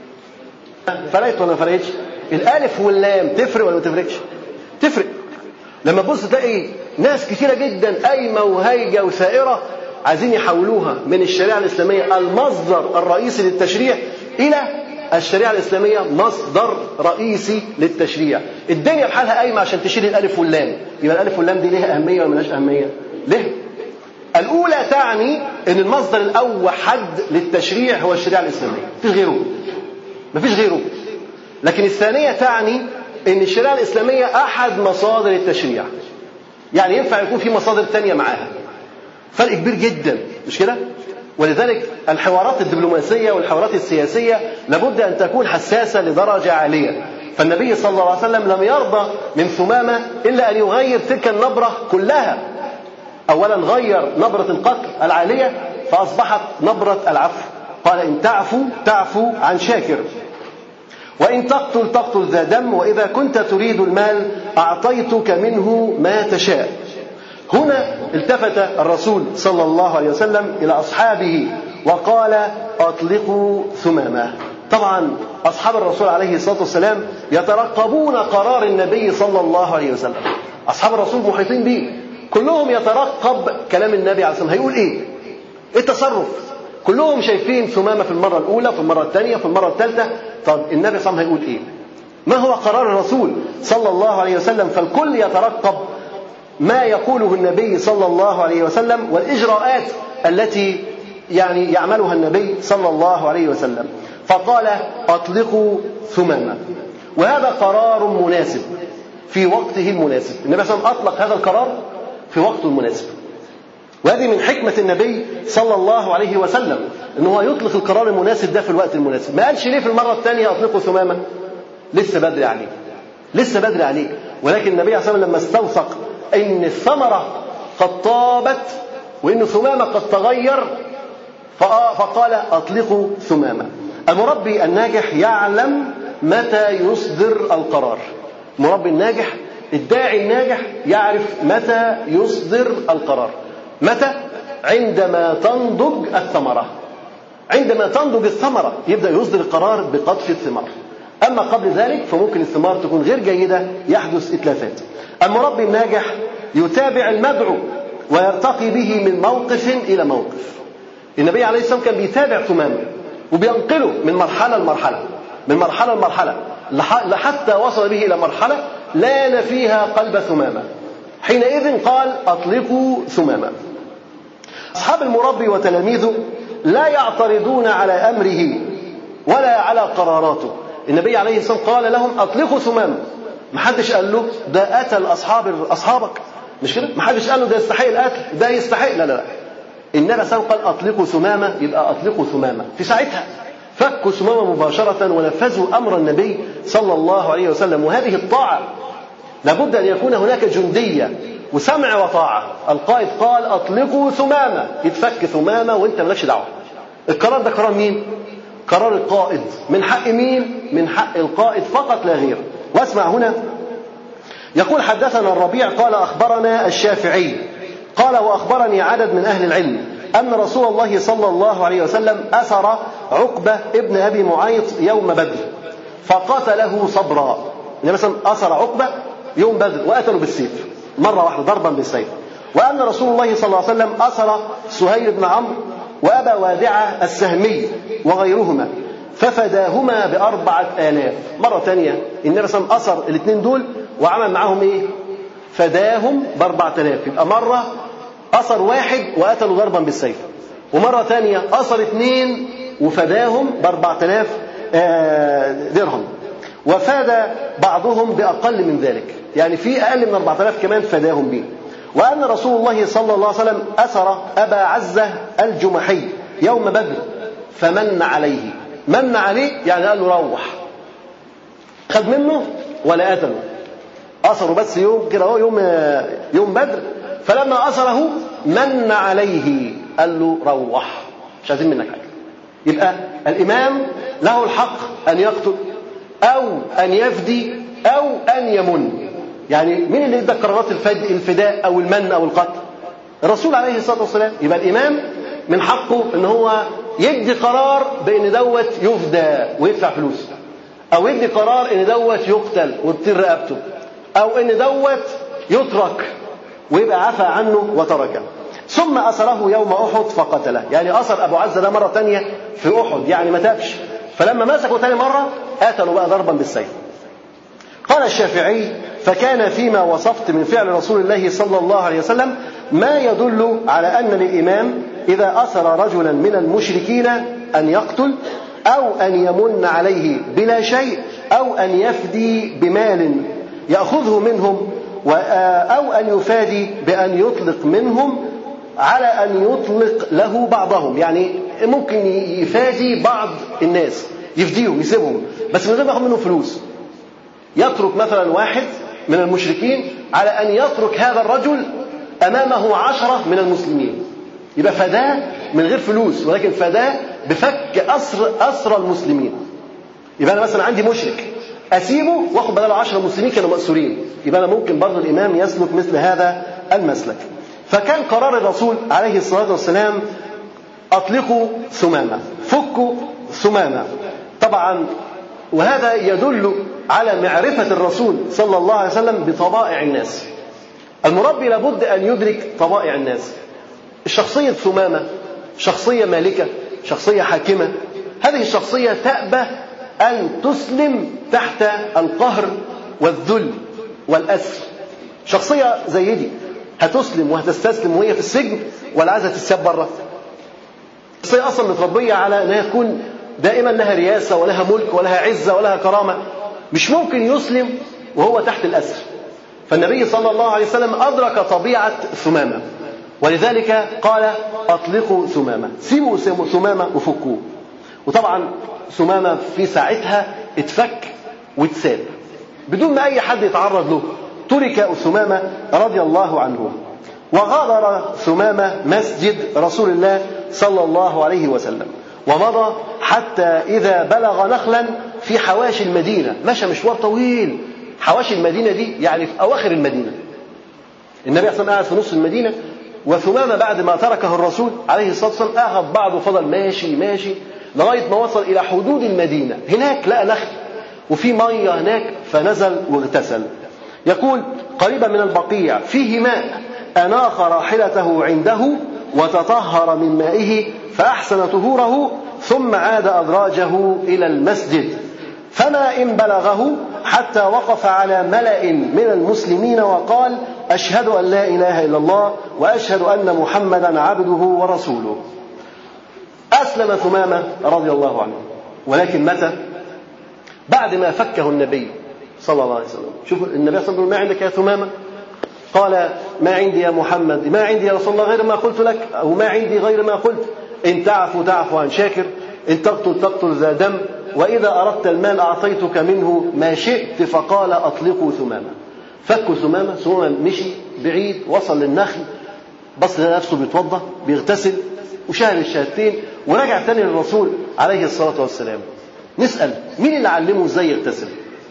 فرقت ولا ما فرقتش الالف واللام تفرق ولا ما تفرقش تفرق لما تبص تلاقي ناس كثيره جدا قايمه وهايجه وثائره عايزين يحولوها من الشريعه الاسلاميه المصدر الرئيسي للتشريع الى الشريعه الاسلاميه مصدر رئيسي للتشريع الدنيا بحالها قايمه عشان تشيل الالف واللام يبقى الالف واللام دي ليها اهميه ولا ملهاش اهميه ليه الاولى تعني ان المصدر الاوحد للتشريع هو الشريعه الاسلاميه مفيش غيره مفيش غيره لكن الثانيه تعني ان الشريعه الاسلاميه احد مصادر التشريع يعني ينفع يكون في مصادر تانية معاها فرق كبير جدا مش كده ولذلك الحوارات الدبلوماسية والحوارات السياسية لابد أن تكون حساسة لدرجة عالية فالنبي صلى الله عليه وسلم لم يرضى من ثمامة إلا أن يغير تلك النبرة كلها أولا غير نبرة القتل العالية فأصبحت نبرة العفو قال إن تعفو تعفو عن شاكر وإن تقتل تقتل ذا دم وإذا كنت تريد المال أعطيتك منه ما تشاء هنا التفت الرسول صلى الله عليه وسلم إلى أصحابه وقال أطلقوا ثمامة طبعا أصحاب الرسول عليه الصلاة والسلام يترقبون قرار النبي صلى الله عليه وسلم أصحاب الرسول محيطين به كلهم يترقب كلام النبي عليه الصلاة والسلام هيقول إيه التصرف كلهم شايفين ثمامة في المرة الأولى في المرة الثانية في المرة الثالثة طب النبي صلى الله عليه وسلم هيقول إيه ما هو قرار الرسول صلى الله عليه وسلم فالكل يترقب ما يقوله النبي صلى الله عليه وسلم والإجراءات التي يعني يعملها النبي صلى الله عليه وسلم فقال أطلقوا ثمامة وهذا قرار مناسب في وقته المناسب النبي صلى الله عليه وسلم أطلق هذا القرار في وقته المناسب وهذه من حكمة النبي صلى الله عليه وسلم ان هو يطلق القرار المناسب ده في الوقت المناسب ما قالش ليه في المرة الثانية أطلقه ثماما لسه بدري عليه لسه بدري عليه ولكن النبي صلى الله عليه وسلم لما استوثق ان الثمرة قد طابت وان ثمامة قد تغير فقال أطلقوا ثمامة المربي الناجح يعلم متى يصدر القرار المربي الناجح الداعي الناجح يعرف متى يصدر القرار متى عندما تنضج الثمرة عندما تنضج الثمرة يبدأ يصدر القرار بقطف الثمار أما قبل ذلك فممكن الثمار تكون غير جيدة يحدث إتلافات المربي الناجح يتابع المدعو ويرتقي به من موقف إلى موقف النبي عليه الصلاة والسلام كان بيتابع ثمامة وبينقله من مرحلة لمرحلة من مرحلة لمرحلة لحتى وصل به إلى مرحلة لان فيها قلب ثمامة حينئذ قال أطلقوا ثمامة أصحاب المربي وتلاميذه لا يعترضون على أمره ولا على قراراته النبي عليه الصلاة والسلام قال لهم أطلقوا ثمامة ما حدش قال له ده قتل أصحاب أصحابك مش كده؟ ما حدش قال له ده يستحق القتل ده يستحق لا لا لا النبي صلى الله عليه وسلم قال أطلقوا ثمامة يبقى أطلقوا ثمامة في ساعتها فكوا ثمامة مباشرة ونفذوا أمر النبي صلى الله عليه وسلم وهذه الطاعة لابد أن يكون هناك جندية وسمع وطاعة القائد قال أطلقوا ثمامة يتفك ثمامة وأنت مالكش دعوة القرار ده قرار مين؟ قرار القائد من حق مين؟ من حق القائد فقط لا غير واسمع هنا يقول حدثنا الربيع قال أخبرنا الشافعي قال وأخبرني عدد من أهل العلم أن رسول الله صلى الله عليه وسلم أسر عقبة ابن أبي معيط يوم بدر فقتله صبرا يعني مثلا أسر عقبة يوم بدر وقتله بالسيف مرة واحدة ضربا بالسيف وأن رسول الله صلى الله عليه وسلم أسر سهيل بن عمرو وأبا وادعة السهمي وغيرهما ففداهما بأربعة آلاف مرة ثانية النبي صلى الله عليه وسلم أسر الاثنين دول وعمل معاهم إيه فداهم بأربعة آلاف يبقى مرة أسر واحد وقتلوا ضربا بالسيف ومرة ثانية أسر اثنين وفداهم بأربعة آلاف آه، درهم وفاد بعضهم بأقل من ذلك يعني في أقل من 4000 كمان فداهم به وأن رسول الله صلى الله عليه وسلم أسر أبا عزة الجمحي يوم بدر فمن عليه من عليه يعني قال له روح خد منه ولا قتله أسره بس يوم كده هو يوم يوم بدر فلما أسره من عليه قال له روح مش عايزين منك حاجة يبقى الإمام له الحق أن يقتل أو أن يفدي أو أن يمن يعني مين اللي ادى قرارات الفداء أو المن أو القتل الرسول عليه الصلاة والسلام يبقى الإمام من حقه ان هو يدي قرار بان دوت يفدى ويدفع فلوس او يدي قرار ان دوت يقتل وتطير رقبته او ان دوت يترك ويبقى عفى عنه وتركه ثم أسره يوم أحد فقتله يعني أسر أبو عزة ده مرة تانية في أحد يعني ما تابش فلما مسكوا تاني مرة قتلوا بقى ضربا بالسيف قال الشافعي فكان فيما وصفت من فعل رسول الله صلى الله عليه وسلم ما يدل على أن للإمام إذا أسر رجلا من المشركين أن يقتل أو أن يمن عليه بلا شيء أو أن يفدي بمال يأخذه منهم أو أن يفادي بأن يطلق منهم على أن يطلق له بعضهم يعني ممكن يفادي بعض الناس يفديهم يسيبهم بس من غير ما ياخد منهم فلوس يترك مثلا واحد من المشركين على أن يترك هذا الرجل أمامه عشرة من المسلمين يبقى فداه من غير فلوس ولكن فداه بفك أسر أسر المسلمين يبقى أنا مثلا عندي مشرك أسيبه وآخد بداله عشرة مسلمين كانوا مأسورين يبقى أنا ممكن برضه الإمام يسلك مثل هذا المسلك فكان قرار الرسول عليه الصلاة والسلام أطلقوا ثمامة فكوا ثمامة طبعا وهذا يدل على معرفة الرسول صلى الله عليه وسلم بطبائع الناس المربي لابد أن يدرك طبائع الناس الشخصية ثمامة شخصية مالكة شخصية حاكمة هذه الشخصية تأبى أن تسلم تحت القهر والذل والأسر شخصية زي دي هتسلم وهتستسلم وهي في السجن ولا عايزة تتساب بره الشخصية أصلا متربية على أنها تكون دائما لها رياسة ولها ملك ولها عزة ولها كرامة مش ممكن يسلم وهو تحت الأسر فالنبي صلى الله عليه وسلم أدرك طبيعة ثمامة ولذلك قال أطلقوا ثمامة سيبوا ثمامة وفكوه وطبعا ثمامة في ساعتها اتفك واتساب بدون ما أي حد يتعرض له ترك ثمامة رضي الله عنه وغادر ثمامة مسجد رسول الله صلى الله عليه وسلم ومضى حتى إذا بلغ نخلا في حواشي المدينة مشى مشوار طويل حواشي المدينة دي يعني في أواخر المدينة النبي صلى الله عليه وسلم قاعد في نص المدينة وثمامة بعد ما تركه الرسول عليه الصلاة والسلام أخذ بعضه وفضل ماشي ماشي لغاية ما وصل إلى حدود المدينة هناك لقى نخل وفي مية هناك فنزل واغتسل يقول قريبا من البقيع فيه ماء أناخ راحلته عنده وتطهر من مائه فأحسن طهوره ثم عاد أدراجه إلى المسجد فما إن بلغه حتى وقف على ملأ من المسلمين وقال أشهد أن لا إله إلا الله وأشهد أن محمدا عبده ورسوله أسلم ثمامة رضي الله عنه ولكن متى بعد ما فكه النبي صلى الله عليه وسلم شوف النبي صلى الله عليه وسلم ما عندك يا ثمامة قال ما عندي يا محمد ما عندي يا رسول الله غير ما قلت لك أو ما عندي غير ما قلت إن تعفو تعفو عن شاكر إن تقتل تقتل ذا دم وإذا أردت المال أعطيتك منه ما شئت فقال أطلقوا ثمامة فكوا ثمامة ثمامة مشي بعيد وصل للنخل بص لنفسه بيتوضا بيغتسل وشاهد الشهادتين ورجع تاني للرسول عليه الصلاة والسلام نسأل مين اللي علمه ازاي يغتسل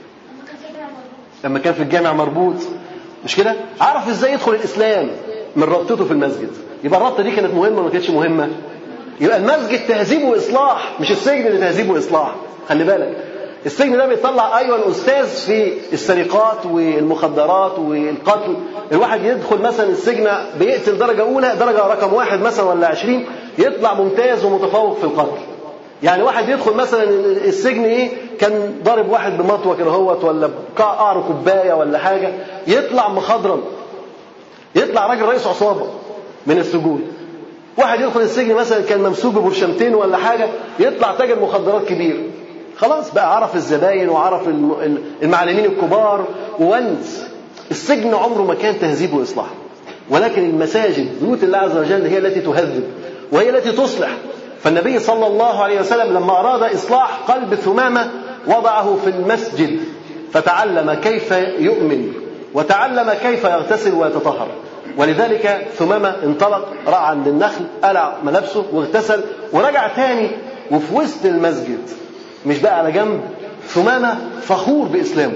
لما كان في الجامع مربوط مش كده عرف ازاي يدخل الاسلام من ربطته في المسجد يبقى الربطه دي كانت مهمه ولا ما كانتش مهمه يبقى المسجد تهذيب واصلاح مش السجن اللي تهذيب واصلاح خلي بالك السجن ده بيطلع ايوه الاستاذ في السرقات والمخدرات والقتل الواحد يدخل مثلا السجن بيقتل درجه اولى درجه رقم واحد مثلا ولا عشرين يطلع ممتاز ومتفوق في القتل يعني واحد يدخل مثلا السجن ايه كان ضارب واحد بمطوه كده هوت ولا قعر كوبايه ولا حاجه يطلع مخضرم يطلع راجل رئيس عصابه من السجون واحد يدخل السجن مثلا كان ممسوك ببرشمتين ولا حاجه يطلع تاجر مخدرات كبير خلاص بقى عرف الزباين وعرف المعلمين الكبار وونس السجن عمره ما كان تهذيب واصلاح ولكن المساجد بيوت الله عز وجل هي التي تهذب وهي التي تصلح فالنبي صلى الله عليه وسلم لما أراد إصلاح قلب ثمامة وضعه في المسجد فتعلم كيف يؤمن وتعلم كيف يغتسل ويتطهر ولذلك ثمامة انطلق راح عند النخل قلع ملابسه واغتسل ورجع تاني وفي وسط المسجد مش بقى على جنب ثمامة فخور بإسلامه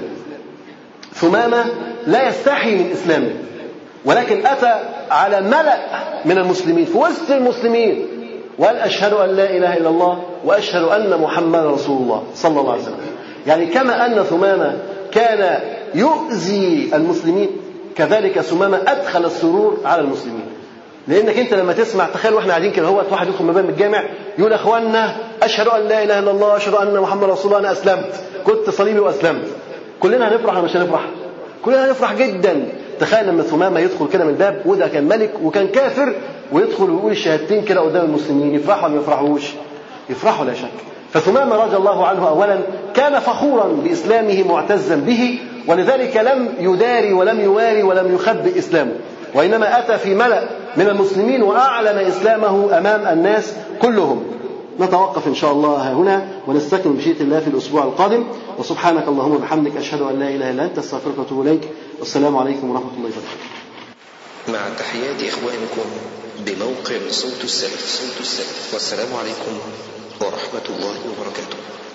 ثمامة لا يستحي من إسلامه ولكن أتى على ملأ من المسلمين في وسط المسلمين وقال أشهد أن لا إله إلا الله وأشهد أن محمدا رسول الله صلى الله عليه وسلم يعني كما أن ثمامة كان يؤذي المسلمين كذلك ثمامة أدخل السرور على المسلمين لانك انت لما تسمع تخيل واحنا قاعدين كده هو واحد يدخل من الجامع يقول يا اخوانا اشهد ان لا اله الا الله اشهد ان محمد رسول الله انا اسلمت كنت صليبي واسلمت كلنا هنفرح ولا مش هنفرح كلنا هنفرح جدا تخيل لما ثمامه يدخل كده من الباب وده كان ملك وكان كافر ويدخل ويقول الشهادتين كده قدام المسلمين يفرحوا ولا ما يفرحوش يفرحوا لا شك فثمامة رضي الله عنه أولا كان فخورا بإسلامه معتزا به ولذلك لم يداري ولم يواري ولم يخبئ إسلامه وإنما أتى في ملأ من المسلمين وأعلن إسلامه أمام الناس كلهم نتوقف إن شاء الله هنا ونستكمل بشيء الله في الأسبوع القادم وسبحانك اللهم وبحمدك أشهد أن لا إله إلا أنت أستغفرك وأتوب إليك والسلام عليكم ورحمة الله وبركاته مع تحيات إخوانكم بموقع صوت السلف صوت السلف والسلام عليكم ورحمة الله وبركاته